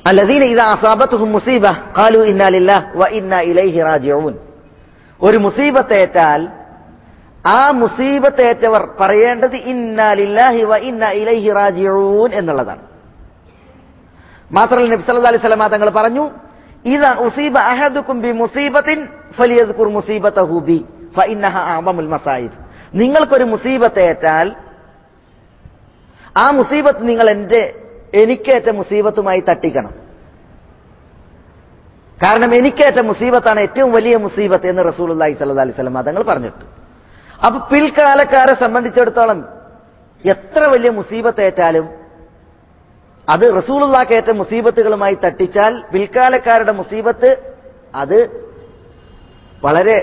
അല്ലദീന ഇദാ അസാബത്തുഹും മുസീബ ഖാലു ഇന്നാ ലില്ലാഹ് വ ഇന്നാ ഇലൈഹി റാജിഊൻ ഒരു മുസീബത്തേറ്റാൽ ആ മുസീബത്തേറ്റവർ പറയേണ്ടത് ഇന്നാ ലില്ലാഹി വ ഇന്നാ ഇലൈഹി റാജിഊൻ എന്നുള്ളതാണ് മാത്രമല്ല നബി സല്ലല്ലാഹു അലൈഹി വസല്ലം തങ്ങൾ പറഞ്ഞു ഇദാ ഉസീബ അഹദുക്കും ബി മുസീബത്തിൻ ഫലിയദ്കുർ മുസീബതഹു ബി ഫഇന്നഹ അഅമൽ മസായിബ് നിങ്ങൾക്കൊരു മുസീബത്തേറ്റാൽ ആ മുസീബത്ത് നിങ്ങൾ എന്റെ എനിക്കേറ്റ മുസീബത്തുമായി തട്ടിക്കണം കാരണം എനിക്കേറ്റ മുസീബത്താണ് ഏറ്റവും വലിയ മുസീബത്ത് എന്ന് റസൂലുള്ളാഹി സ്വല്ലല്ലാഹി അലൈഹി വസല്ലം തങ്ങൾ പറഞ്ഞിട്ട് അപ്പൊ പിൽക്കാലക്കാരെ സംബന്ധിച്ചിടത്തോളം എത്ര വലിയ മുസീബത്തേറ്റാലും അത് റസൂലുള്ളാക്കേറ്റ മുസീബത്തുകളുമായി തട്ടിച്ചാൽ പിൽക്കാലക്കാരുടെ മുസീബത്ത് അത് വളരെ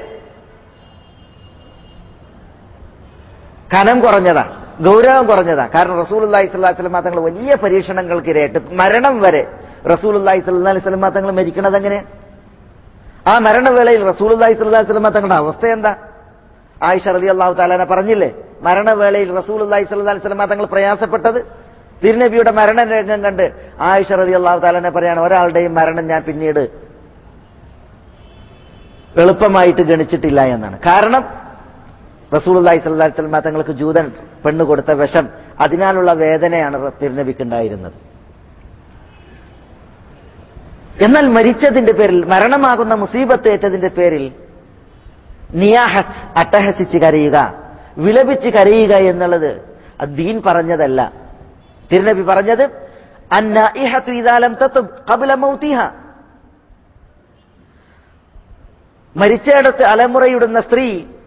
കനം കുറഞ്ഞതാ ഗൗരവം കുറഞ്ഞതാ കാരണം റസൂൽ അള്ളാഹി സ്വല്ലാ സ്വലമ തങ്ങൾ വലിയ പരീക്ഷണങ്ങൾക്കിരയായിട്ട് മരണം വരെ റസൂൽ അള്ളാഹി സ്വല്ലാ അലൈഹി സ്വലമ തങ്ങൾ മരിക്കണത് എങ്ങനെ ആ മരണവേളയിൽ റസൂൽ അള്ളാഹി സ്വല്ലാ സ്വലമ തങ്ങളുടെ അവസ്ഥ എന്താ ആയിഷ റലി അള്ളാഹു താലാനെ പറഞ്ഞില്ലേ മരണവേളയിൽ റസൂൽ അള്ളാഹി സ്വല്ലാ അലൈഹി സ്വലമ തങ്ങൾ പ്രയാസപ്പെട്ടത് തിരുനബിയുടെ മരണ രംഗം കണ്ട് ആയിഷ റലി അള്ളാഹു താലാനെ പറയാണ് ഒരാളുടെയും മരണം ഞാൻ പിന്നീട് എളുപ്പമായിട്ട് ഗണിച്ചിട്ടില്ല എന്നാണ് കാരണം റസൂലുള്ളാഹി സ്വല്ലല്ലാഹി അലൈഹി വസല്ലം തങ്ങൾക്ക് ജൂതൻ പെണ്ണ് കൊടുത്ത വിഷം അതിനാലുള്ള വേദനയാണ് തിരുനബിക്കുണ്ടായിരുന്നത് എന്നാൽ മരിച്ചതിന്റെ പേരിൽ മരണമാകുന്ന മുസീബത്ത് ഏറ്റതിന്റെ പേരിൽ നിയാഹത്ത് അട്ടഹസിച്ച് കരയുക വിലപിച്ച് കരയുക എന്നുള്ളത് അത് ദീൻ പറഞ്ഞതല്ല തിരുനബി പറഞ്ഞത് അന്നാഇഹത്തു ഇദാലം തത്തുബ് ഖബ്ല മൗതിഹ മരിച്ചയിടത്ത് അലമുറയിടുന്ന സ്ത്രീ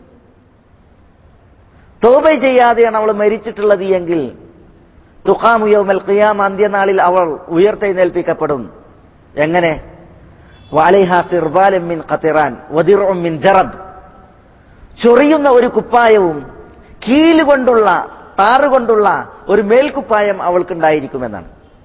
തോബ ചെയ്യാതെയാണ് അവൾ മരിച്ചിട്ടുള്ളത് എങ്കിൽ തുഖാമുയൗമൽ ഖിയാം അന്ത്യനാളിൽ അവൾ ഉയർത്തെഴുന്നേൽപ്പിക്കപ്പെടും എങ്ങനെ വാലിഹ സിർബാലും മിൻ ഖത്തിറാൻ വദിറും മിൻ ജറബ് ചൊറിയുന്ന ഒരു കുപ്പായവും കീലുകൊണ്ടുള്ള താറുകൊണ്ടുള്ള ഒരു മേൽക്കുപ്പായം അവൾക്കുണ്ടായിരിക്കുമെന്നാണ്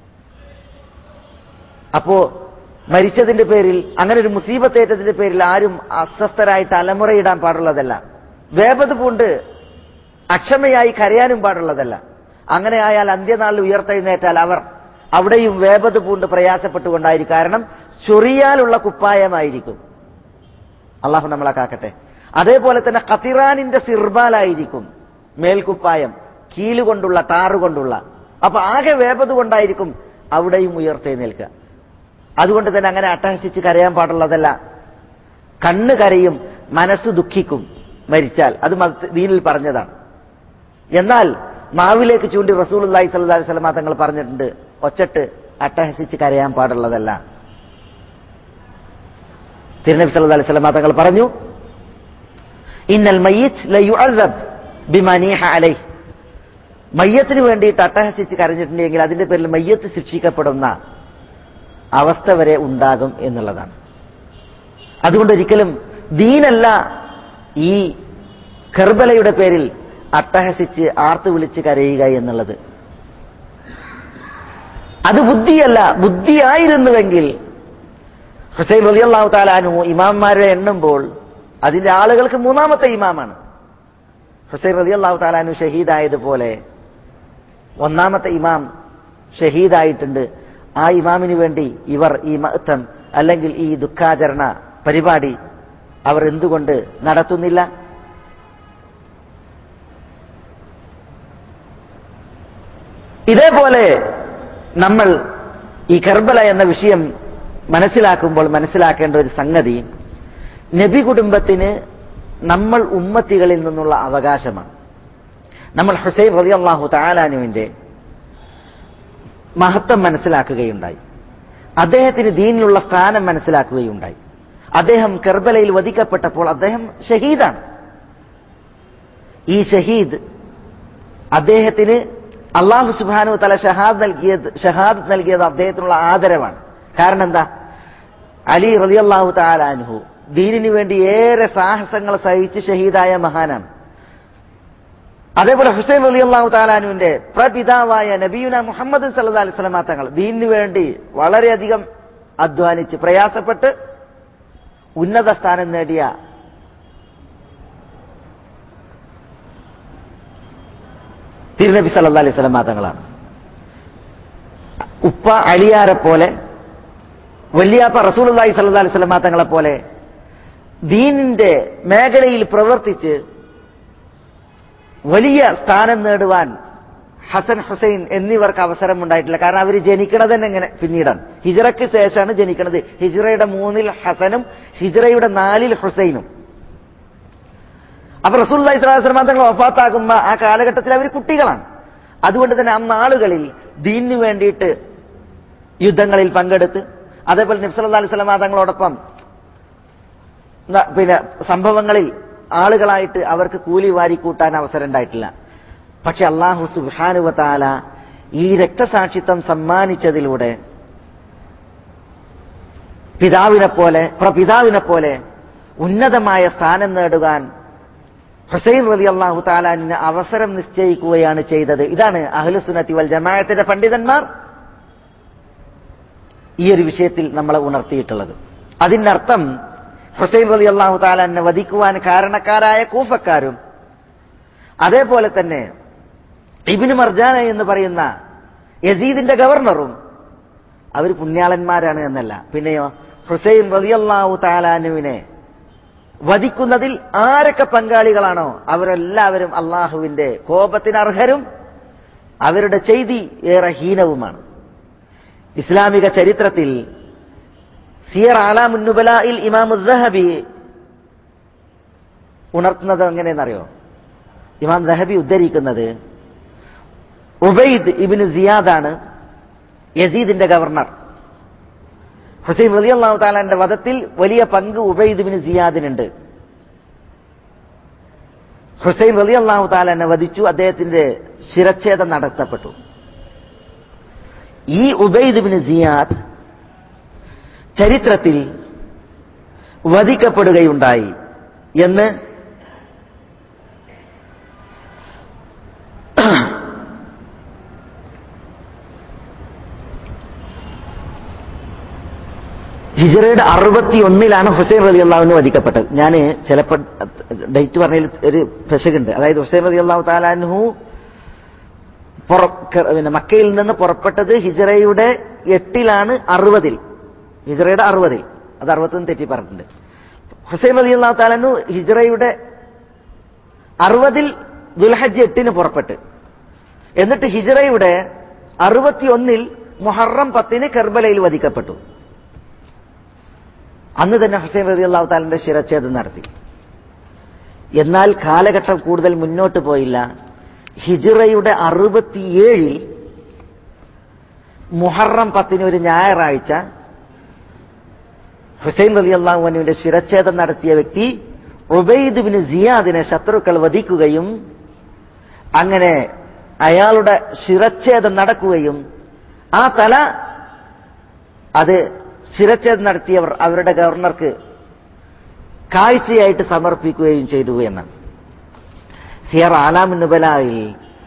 അപ്പോ മരിച്ചതിന്റെ പേരിൽ അങ്ങനെ ഒരു മുസീബത്തേറ്റതിന്റെ പേരിൽ ആരും അസ്വസ്ഥരായിട്ട് അലമുറയിടാൻ പാടുള്ളതല്ല വേപത് പൂണ്ട് അക്ഷമയായി കരയാനും പാടുള്ളതല്ല അങ്ങനെ ആയാൽ അന്ത്യനാളിൽ ഉയർത്തെഴുന്നേറ്റാൽ അവർ അവിടെയും വേപത് പൂണ്ട് പ്രയാസപ്പെട്ടുകൊണ്ടായിരിക്കും കാരണം ചൊറിയാലുള്ള കുപ്പായമായിരിക്കും അള്ളാഹു നമ്മളെ കാക്കട്ടെ അതേപോലെ തന്നെ ഖത്തിറാനിന്റെ സിർബാലായിരിക്കും മേൽക്കുപ്പായം കീലുകൊണ്ടുള്ള ടാറുകൊണ്ടുള്ള അപ്പൊ ആകെ വേപത് കൊണ്ടായിരിക്കും അവിടെയും ഉയർത്തെഴുന്നേൽക്കുക അതുകൊണ്ട് തന്നെ അങ്ങനെ അട്ടഹസിച്ച് കരയാൻ പാടുള്ളതല്ല കണ്ണ് കരയും മനസ്സ് ദുഃഖിക്കും മരിച്ചാൽ അത് ദീനിൽ പറഞ്ഞതാണ് എന്നാൽ നാവിലേക്ക് ചൂണ്ടി റസൂൽ അള്ളാഹി സല്ലി സ്വലമ തങ്ങൾ പറഞ്ഞിട്ടുണ്ട് ഒച്ചട്ട് അട്ടഹസിച്ച് കരയാൻ പാടുള്ളതല്ല തിരുനബി സല്ലു അലൈഹി സ്വലമ തങ്ങൾ പറഞ്ഞു ഇന്നൽ മയ്യത്ത് ലയുഅദബ് ബിമനീഹ അലൈഹ് മയ്യത്തിന് വേണ്ടിയിട്ട് അട്ടഹസിച്ച് കരഞ്ഞിട്ടുണ്ടെങ്കിൽ അതിന്റെ പേരിൽ മയ്യത്ത് ശിക്ഷിക്കപ്പെടുന്ന അവസ്ഥ വരെ ഉണ്ടാകും എന്നുള്ളതാണ് അതുകൊണ്ട് ഒരിക്കലും ദീനല്ല ഈ കർബലയുടെ പേരിൽ അട്ടഹസിച്ച് ആർത്ത് വിളിച്ച് കരയുക എന്നുള്ളത് അത് ബുദ്ധിയല്ല ബുദ്ധിയായിരുന്നുവെങ്കിൽ ഹുസൈൻ റലിയല്ലാഹു താലാനു ഇമാംമാരെ എണ്ണുമ്പോൾ അതിന്റെ ആളുകൾക്ക് മൂന്നാമത്തെ ഇമാമാണ് ഹുസൈൻ റലിയല്ലാഹു താലാനു ഷഹീദായതുപോലെ ഒന്നാമത്തെ ഇമാം ഷഹീദായിട്ടുണ്ട് ആ ഇമാമിന് വേണ്ടി ഇവർ ഈ മഹത്വം അല്ലെങ്കിൽ ഈ ദുഃഖാചരണ പരിപാടി അവർ എന്തുകൊണ്ട് നടത്തുന്നില്ല ഇതേപോലെ നമ്മൾ ഈ കർബല എന്ന വിഷയം മനസ്സിലാക്കുമ്പോൾ മനസ്സിലാക്കേണ്ട ഒരു സംഗതി നബി കുടുംബത്തിന് നമ്മൾ ഉമ്മത്തികളിൽ നിന്നുള്ള അവകാശമാണ് നമ്മൾ ഹുസൈൻ റതി അള്ളാഹു താലാനുവിന്റെ മഹത്വം മനസ്സിലാക്കുകയുണ്ടായി അദ്ദേഹത്തിന് ദീനിലുള്ള സ്ഥാനം മനസ്സിലാക്കുകയുണ്ടായി അദ്ദേഹം കർബലയിൽ വധിക്കപ്പെട്ടപ്പോൾ അദ്ദേഹം ഷഹീദാണ് ഈ ഷഹീദ് അദ്ദേഹത്തിന് അള്ളാഹു സുബാനു തല ഷഹാദ് നൽകിയത് ഷഹാദ് നൽകിയത് അദ്ദേഹത്തിനുള്ള ആദരവാണ് കാരണം എന്താ അലി റളിയല്ലാഹു താലാൻഹു ദീനിനു വേണ്ടി ഏറെ സാഹസങ്ങൾ സഹിച്ച് ഷഹീദായ മഹാനാണ് അതേപോലെ ഹുസൈൻ അലി അള്ളാഹു താലാനുവിന്റെ പ്രപിതാവായ നബീന മുഹമ്മദ് സല്ലാ അലൈഹി സ്വലമാ തങ്ങൾ ദീനിനു വേണ്ടി വളരെയധികം അധ്വാനിച്ച് പ്രയാസപ്പെട്ട് ഉന്നത സ്ഥാനം നേടിയ തിരുനബി സല്ലാ അലൈഹി സ്വലമാ തങ്ങളാണ് ഉപ്പ അലിയാരെ പോലെ വലിയാപ്പ റസൂലുള്ളാഹി സ്വല്ലല്ലാഹി അലൈഹി വസല്ലമ തങ്ങളെ പോലെ ദീനിന്റെ മേഖലയിൽ പ്രവർത്തിച്ച് വലിയ സ്ഥാനം നേടുവാൻ ഹസൻ ഹുസൈൻ എന്നിവർക്ക് അവസരം ഉണ്ടായിട്ടില്ല കാരണം അവർ ജനിക്കണത് തന്നെ എങ്ങനെ പിന്നീടാണ് ഹിജറയ്ക്ക് ശേഷമാണ് ജനിക്കുന്നത് ഹിജറയുടെ മൂന്നിൽ ഹസനും ഹിജറയുടെ നാലിൽ ഹുസൈനും അപ്പൊ റസൂൽ ഇസ്ലാസ്ലമ തങ്ങൾ ഒഫാത്താകുമ്പോ ആ കാലഘട്ടത്തിൽ അവർ കുട്ടികളാണ് അതുകൊണ്ട് തന്നെ അന്ന് ആളുകളിൽ ദീനിനു വേണ്ടിയിട്ട് യുദ്ധങ്ങളിൽ പങ്കെടുത്ത് അതേപോലെ നബ്സല്ലാ അലൈഹി സ്വലമ തങ്ങളോടൊപ്പം ന- പിന്നെ സംഭവങ്ങളിൽ ആളുകളായിട്ട് അവർക്ക് കൂലി വാരി കൂട്ടാൻ അവസരം ഉണ്ടായിട്ടില്ല പക്ഷെ അള്ളാഹു സുബാനുവത്താല ഈ രക്തസാക്ഷിത്വം സമ്മാനിച്ചതിലൂടെ പിതാവിനെ പോലെ പ്രപിതാവിനെ പോലെ ഉന്നതമായ സ്ഥാനം നേടുവാൻ ഹുസൈൻ റലി അള്ളാഹു താലാനിന് അവസരം നിശ്ചയിക്കുകയാണ് ചെയ്തത് ഇതാണ് അഹ്ലുസുനത്തി വൽ ജമായത്തിന്റെ പണ്ഡിതന്മാർ ഈ ഒരു വിഷയത്തിൽ നമ്മളെ ഉണർത്തിയിട്ടുള്ളത് അതിന്റെ അർത്ഥം ഹുസൈൻ റലി അള്ളാഹു താലാനെ വധിക്കുവാൻ കാരണക്കാരായ കൂഫക്കാരും അതേപോലെ തന്നെ ഇബിന് മർജാന എന്ന് പറയുന്ന യസീദിന്റെ ഗവർണറും അവർ പുണ്യാളന്മാരാണ് എന്നല്ല പിന്നെയോ ഹുസൈൻ റളിയല്ലാഹു താലാനുവിനെ വധിക്കുന്നതിൽ ആരൊക്കെ പങ്കാളികളാണോ അവരെല്ലാവരും അള്ളാഹുവിന്റെ കോപത്തിന് അർഹരും അവരുടെ ചെയ്തി ഏറെ ഹീനവുമാണ് ഇസ്ലാമിക ചരിത്രത്തിൽ സിയർ ആലാമുന്നുബലായിൽ ഇമാം ദഹബി ഉണർത്തുന്നത് എങ്ങനെയെന്നറിയോ ഇമാം ദഹബി ഉദ്ധരിക്കുന്നത് ഉബൈദ് ഇബിന് സിയാദാണ് യസീദിന്റെ ഗവർണർ ഹുസൈൻ റലി അള്ളാഹു താലാന്റെ വധത്തിൽ വലിയ പങ്ക് ഉബൈദ് ബിൻ സിയാദിനുണ്ട് ഹുസൈൻ റലി അള്ളാഹു താലാനെ വധിച്ചു അദ്ദേഹത്തിന്റെ ശിരച്ഛേദം നടത്തപ്പെട്ടു ഈ ഉബൈദ് ബിൻ സിയാദ് ചരിത്രത്തിൽ വധിക്കപ്പെടുകയുണ്ടായി എന്ന് ഹിജറയുടെ അറുപത്തി ഒന്നിലാണ് ഹുസൈൻ റലി അള്ളാഹുവിന് വധിക്കപ്പെട്ടത് ഞാൻ ചിലപ്പോൾ ഡേറ്റ് പറഞ്ഞതിൽ ഒരു പെശകുണ്ട് അതായത് ഹുസൈൻ റലി അള്ളാഹു താലാൻഹു പിന്നെ മക്കയിൽ നിന്ന് പുറപ്പെട്ടത് ഹിജറയുടെ എട്ടിലാണ് അറുപതിൽ ഹിജറയുടെ അറുപതിൽ അത് അറുപത്തൊന്ന് തെറ്റി പറഞ്ഞിട്ടുണ്ട് ഹുസൈൻ അലി അള്ളാഹു താലാനു ഹിജറയുടെ അറുപതിൽ ദുൽഹജ്ജ് എട്ടിന് പുറപ്പെട്ട് എന്നിട്ട് ഹിജറയുടെ അറുപത്തിയൊന്നിൽ മുഹറം പത്തിന് കർബലയിൽ വധിക്കപ്പെട്ടു അന്ന് തന്നെ ഹുസൈൻ റതി അള്ളാഹു താലിന്റെ ശിരച്ഛേദം നടത്തി എന്നാൽ കാലഘട്ടം കൂടുതൽ മുന്നോട്ട് പോയില്ല ഹിജിറയുടെ അറുപത്തിയേഴിൽ മുഹറം പത്തിന് ഒരു ഞായറാഴ്ച ഹുസൈൻ റലി അള്ളാഹുവിന്റെ ശിരച്ഛേദം നടത്തിയ വ്യക്തി ഉബൈദ് ബിൻ സിയാദിനെ ശത്രുക്കൾ വധിക്കുകയും അങ്ങനെ അയാളുടെ ശിരച്ഛേദം നടക്കുകയും ആ തല അത് ശിരച്ഛേദം നടത്തിയവർ അവരുടെ ഗവർണർക്ക് കാഴ്ചയായിട്ട് സമർപ്പിക്കുകയും ചെയ്തു എന്നാണ് സിയർ ആലാമുന്നുബലായിൽ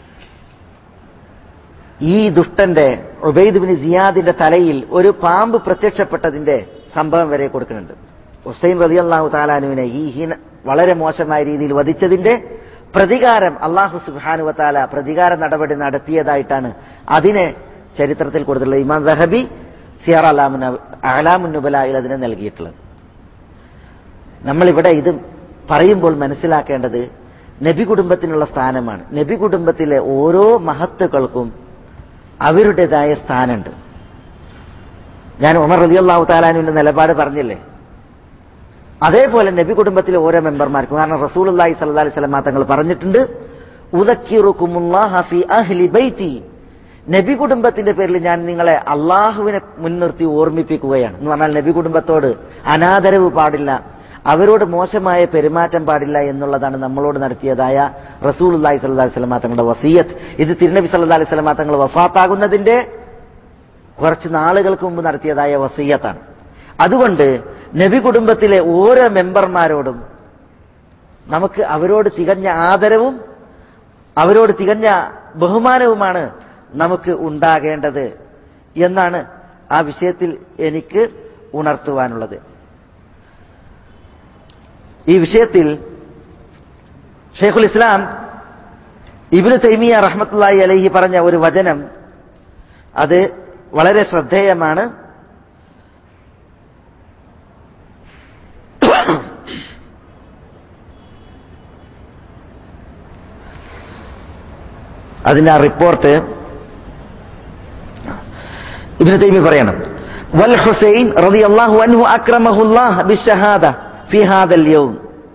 ഈ ദുഷ്ടന്റെ ഉബൈദ് ബിൻ സിയാദിന്റെ തലയിൽ ഒരു പാമ്പ് പ്രത്യക്ഷപ്പെട്ടതിന്റെ സംഭവം വരെ കൊടുക്കുന്നുണ്ട് ഹുസൈൻ റതി അള്ളാഹു താലാനുവിനെ ഈ ഹീന വളരെ മോശമായ രീതിയിൽ വധിച്ചതിന്റെ പ്രതികാരം അള്ളാഹു സുബാനുവ താല പ്രതികാര നടപടി നടത്തിയതായിട്ടാണ് അതിനെ ചരിത്രത്തിൽ കൊടുത്തിട്ടുള്ളത് ഇമാം ദഹബി സിയർ അലാമുന അലാമുന്നുബലായിൽ അതിനെ നൽകിയിട്ടുള്ളത് നമ്മളിവിടെ ഇത് പറയുമ്പോൾ മനസ്സിലാക്കേണ്ടത് നബി കുടുംബത്തിനുള്ള സ്ഥാനമാണ് നബി കുടുംബത്തിലെ ഓരോ മഹത്തുക്കൾക്കും അവരുടേതായ സ്ഥാനമുണ്ട് ഞാൻ ഉമർ റലി അള്ളാഹു താലാനുവിന്റെ നിലപാട് പറഞ്ഞില്ലേ അതേപോലെ നബി കുടുംബത്തിലെ ഓരോ മെമ്പർമാർക്കും കാരണം റസൂൽ അള്ളാഹി സല്ലാ അലൈഹി സ്വലമ തങ്ങൾ പറഞ്ഞിട്ടുണ്ട് ഉദക്കിറുക്കുമുല്ലാഹ ഫി അഹ്ലി ബൈത്തി നബി കുടുംബത്തിന്റെ പേരിൽ ഞാൻ നിങ്ങളെ അള്ളാഹുവിനെ മുൻനിർത്തി ഓർമ്മിപ്പിക്കുകയാണ് എന്ന് പറഞ്ഞാൽ നബി കുടുംബത്തോട് അനാദരവ് പാടില്ല അവരോട് മോശമായ പെരുമാറ്റം പാടില്ല എന്നുള്ളതാണ് നമ്മളോട് നടത്തിയതായ റസൂൽ അള്ളാഹി സല്ലാ സ്വലമ തങ്ങളുടെ വസീയത്ത് ഇത് തിരുനബി സല്ലാ അലൈഹി സ്വലമ തങ്ങൾ വഫാത്താകുന്നതിന്റെ കുറച്ച് നാളുകൾക്ക് മുമ്പ് നടത്തിയതായ വസീയത്താണ് അതുകൊണ്ട് നബി കുടുംബത്തിലെ ഓരോ മെമ്പർമാരോടും നമുക്ക് അവരോട് തികഞ്ഞ ആദരവും അവരോട് തികഞ്ഞ ബഹുമാനവുമാണ് നമുക്ക് ഉണ്ടാകേണ്ടത് എന്നാണ് ആ വിഷയത്തിൽ എനിക്ക് ഉണർത്തുവാനുള്ളത് ഈ വിഷയത്തിൽ ഷെയ്ഖുൽ ഇസ്ലാം ഇബിന് തൈമിയ റഹ്മത്തുള്ളാഹി അലൈഹി പറഞ്ഞ ഒരു വചനം അത് വളരെ ശ്രദ്ധേയമാണ് അതിന്റെ ആ റിപ്പോർട്ട് ഇബ്നു തൈമി പറയണം വൽ ഹുസൈൻ റളിയല്ലാഹു അൻഹു അക്രമഹുല്ലാഹ് ബിശ്ശഹാദ ഫി ഹാദൽ യൗം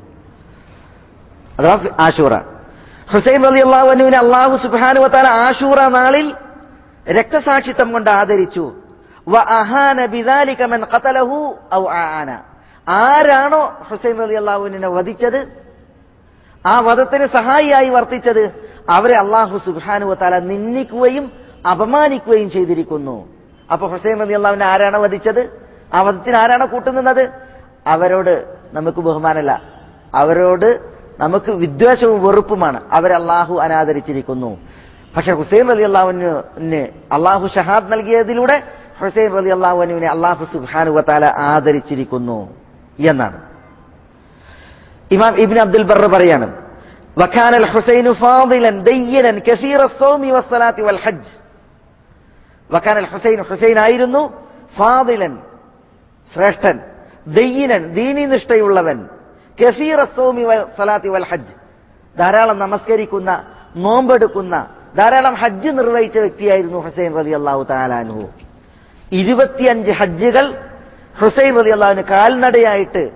അഥവാ ആഷൂറ ഹുസൈൻ റളിയല്ലാഹു അൻഹുവിനെ അല്ലാഹു സുബ്ഹാനഹു വതആല ആഷൂറ നാളിൽ രക്തസാക്ഷിത്വം കൊണ്ട് ആദരിച്ചു വ അഹാന ബിദാലിക മൻ ഖതലഹു ഔ ആന ആരാണോ ഹുസൈൻ റളിയല്ലാഹുവിനെ വധിച്ചത് ആ വധത്തിന് സഹായിയായി വർത്തിച്ചത് അവരെ അള്ളാഹു സുബ്ഹാനഹു വതആല നിന്ദിക്കുകയും അപമാനിക്കുകയും ചെയ്തിരിക്കുന്നു അപ്പൊ ഹുസൈൻ റതി അള്ളാഹുവിനെ ആരാണ് വധിച്ചത് ആ വധത്തിന് ആരാണ് കൂട്ടുനിന്നത് അവരോട് നമുക്ക് ബഹുമാനമല്ല അവരോട് നമുക്ക് വിദ്വേഷവും വെറുപ്പുമാണ് അവരെ അള്ളാഹു അനാദരിച്ചിരിക്കുന്നു പക്ഷെ ഹുസൈൻ റലി അള്ളാഹുവിന് അള്ളാഹു ഷഹാദ് നൽകിയതിലൂടെ ഹുസൈൻ റലി അള്ളാഹുവിനെ അള്ളാഹു സുബാനു വത്താല ആദരിച്ചിരിക്കുന്നു എന്നാണ് ഇമാം ഇബിൻ അബ്ദുൽ ബർ പറയാണ് وكان الحسين فاضلا دينا كثير الصوم والصلاة والحج وكان الحسين حسين ആയിരുന്നു ഫാദിലൻ ശ്രേഷ്ഠൻ ദയ്യനൻ ദീനിനിഷ്ഠയുള്ളവൻ കസീർ സോമി സലാത്തി വൽ ഹജ്ജ് ധാരാളം നമസ്കരിക്കുന്ന നോമ്പെടുക്കുന്ന ധാരാളം ഹജ്ജ് നിർവഹിച്ച വ്യക്തിയായിരുന്നു ഹുസൈൻ റലി അള്ളാഹു താലാൻഹു ഇരുപത്തിയഞ്ച് ഹജ്ജുകൾ ഹുസൈൻ റലി അള്ളാഹുവിന് കാൽനടയായിട്ട്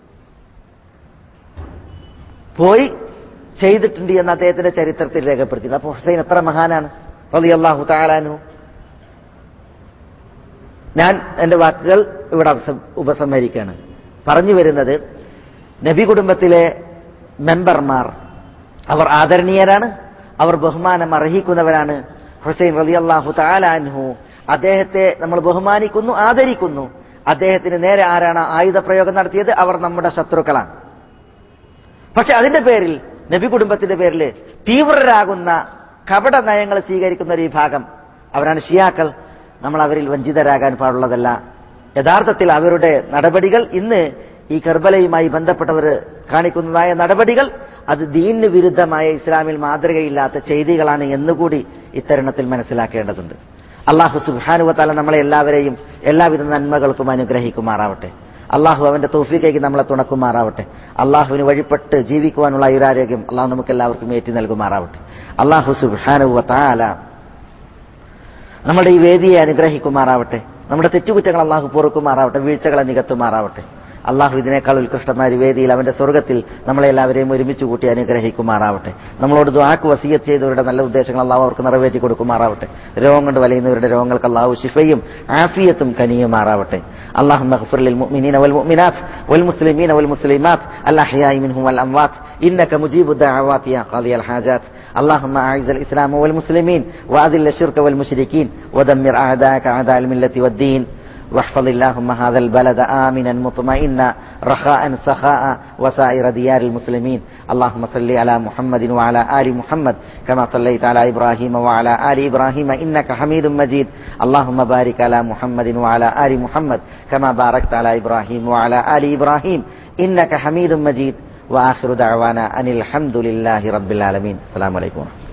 പോയി ചെയ്തിട്ടുണ്ട് എന്ന് അദ്ദേഹത്തിന്റെ ചരിത്രത്തിൽ രേഖപ്പെടുത്തി അപ്പൊ ഹുസൈൻ എത്ര മഹാനാണ് റലി അള്ളാഹു താലാൻഹു ഞാൻ എന്റെ വാക്കുകൾ ഇവിടെ ഉപസംഹരിക്കുകയാണ് പറഞ്ഞു വരുന്നത് നബി കുടുംബത്തിലെ മെമ്പർമാർ അവർ ആദരണീയരാണ് അവർ ബഹുമാനം അർഹിക്കുന്നവരാണ് ഹുസൈൻ റലി അള്ളാഹു താലാൻഹു അദ്ദേഹത്തെ നമ്മൾ ബഹുമാനിക്കുന്നു ആദരിക്കുന്നു അദ്ദേഹത്തിന് നേരെ ആരാണ് ആയുധ പ്രയോഗം നടത്തിയത് അവർ നമ്മുടെ ശത്രുക്കളാണ് പക്ഷെ അതിന്റെ പേരിൽ നബി കുടുംബത്തിന്റെ പേരിൽ തീവ്രരാകുന്ന കപട നയങ്ങൾ സ്വീകരിക്കുന്ന ഒരു വിഭാഗം അവരാണ് ഷിയാക്കൾ നമ്മൾ അവരിൽ വഞ്ചിതരാകാൻ പാടുള്ളതല്ല യഥാർത്ഥത്തിൽ അവരുടെ നടപടികൾ ഇന്ന് ഈ കർബലയുമായി ബന്ധപ്പെട്ടവർ കാണിക്കുന്നതായ നടപടികൾ അത് ദീനിന് വിരുദ്ധമായ ഇസ്ലാമിൽ മാതൃകയില്ലാത്ത ചെയ്തികളാണ് എന്നുകൂടി ഇത്തരുണത്തിൽ മനസ്സിലാക്കേണ്ടതുണ്ട് അള്ളാഹു സുബാനുവത്താല നമ്മളെ എല്ലാവരെയും എല്ലാവിധ നന്മകൾക്കും അനുഗ്രഹിക്കുമാറാവട്ടെ അള്ളാഹു അവന്റെ തോഫിക്കേക്ക് നമ്മളെ തുണക്കുമാറാവട്ടെ അള്ളാഹുവിന് വഴിപ്പെട്ട് ജീവിക്കുവാനുള്ള ഐരാരോഗ്യം അള്ളാഹു നമുക്ക് എല്ലാവർക്കും ഏറ്റി നൽകുമാറാവട്ടെ അള്ളാഹു സുബാനുവത്താല നമ്മുടെ ഈ വേദിയെ അനുഗ്രഹിക്കുമാറാവട്ടെ നമ്മുടെ തെറ്റുകുറ്റങ്ങൾ അള്ളാഹു പൊറുക്കുമാറാവട്ടെ വീഴ്ചകളെ നികത്തുമാറാവട്ടെ അള്ളാഹു ഇതിനേക്കാൾ ഉത്കൃഷ്ടമായ ഒരു വേദിയിൽ അവന്റെ സ്വർഗത്തിൽ നമ്മളെ എല്ലാവരെയും ഒരുമിച്ച് കൂട്ടി അനുഗ്രഹിക്കുമാറാവട്ടെ നമ്മളോട് ദ്വാക്ക് വസീയത്ത് ചെയ്തവരുടെ നല്ല ഉദ്ദേശങ്ങൾ അള്ളാഹു അവർക്ക് നിറവേറ്റി കൊടുക്കുമാറാവട്ടെ രോഗം കൊണ്ട് വലയുന്നവരുടെ രോഗങ്ങൾക്ക് അള്ളാഹു ശിഫയും ആഫിയത്തും കനിയുമാറാവട്ടെ അള്ളാഹു مغفر للمؤمنين والمؤمنات والمسلمين والمسلمات الأحياء منهم والأموات إنك مجيب الدعوات يا قاضي الحاجات اللهم أعز الإسلام والمسلمين وأذل الشرك والمشركين ودمر أعداءك أعداء الملة والدين واحفظ اللهم هذا البلد آمنا مطمئنا رخاء سخاء وسائر ديار المسلمين اللهم صل على محمد وعلى آل محمد كما صليت على إبراهيم وعلى آل إبراهيم إنك حميد مجيد اللهم بارك على محمد وعلى آل محمد كما باركت على إبراهيم وعلى آل إبراهيم إنك حميد مجيد وآخر دعوانا أن الحمد لله رب العالمين السلام عليكم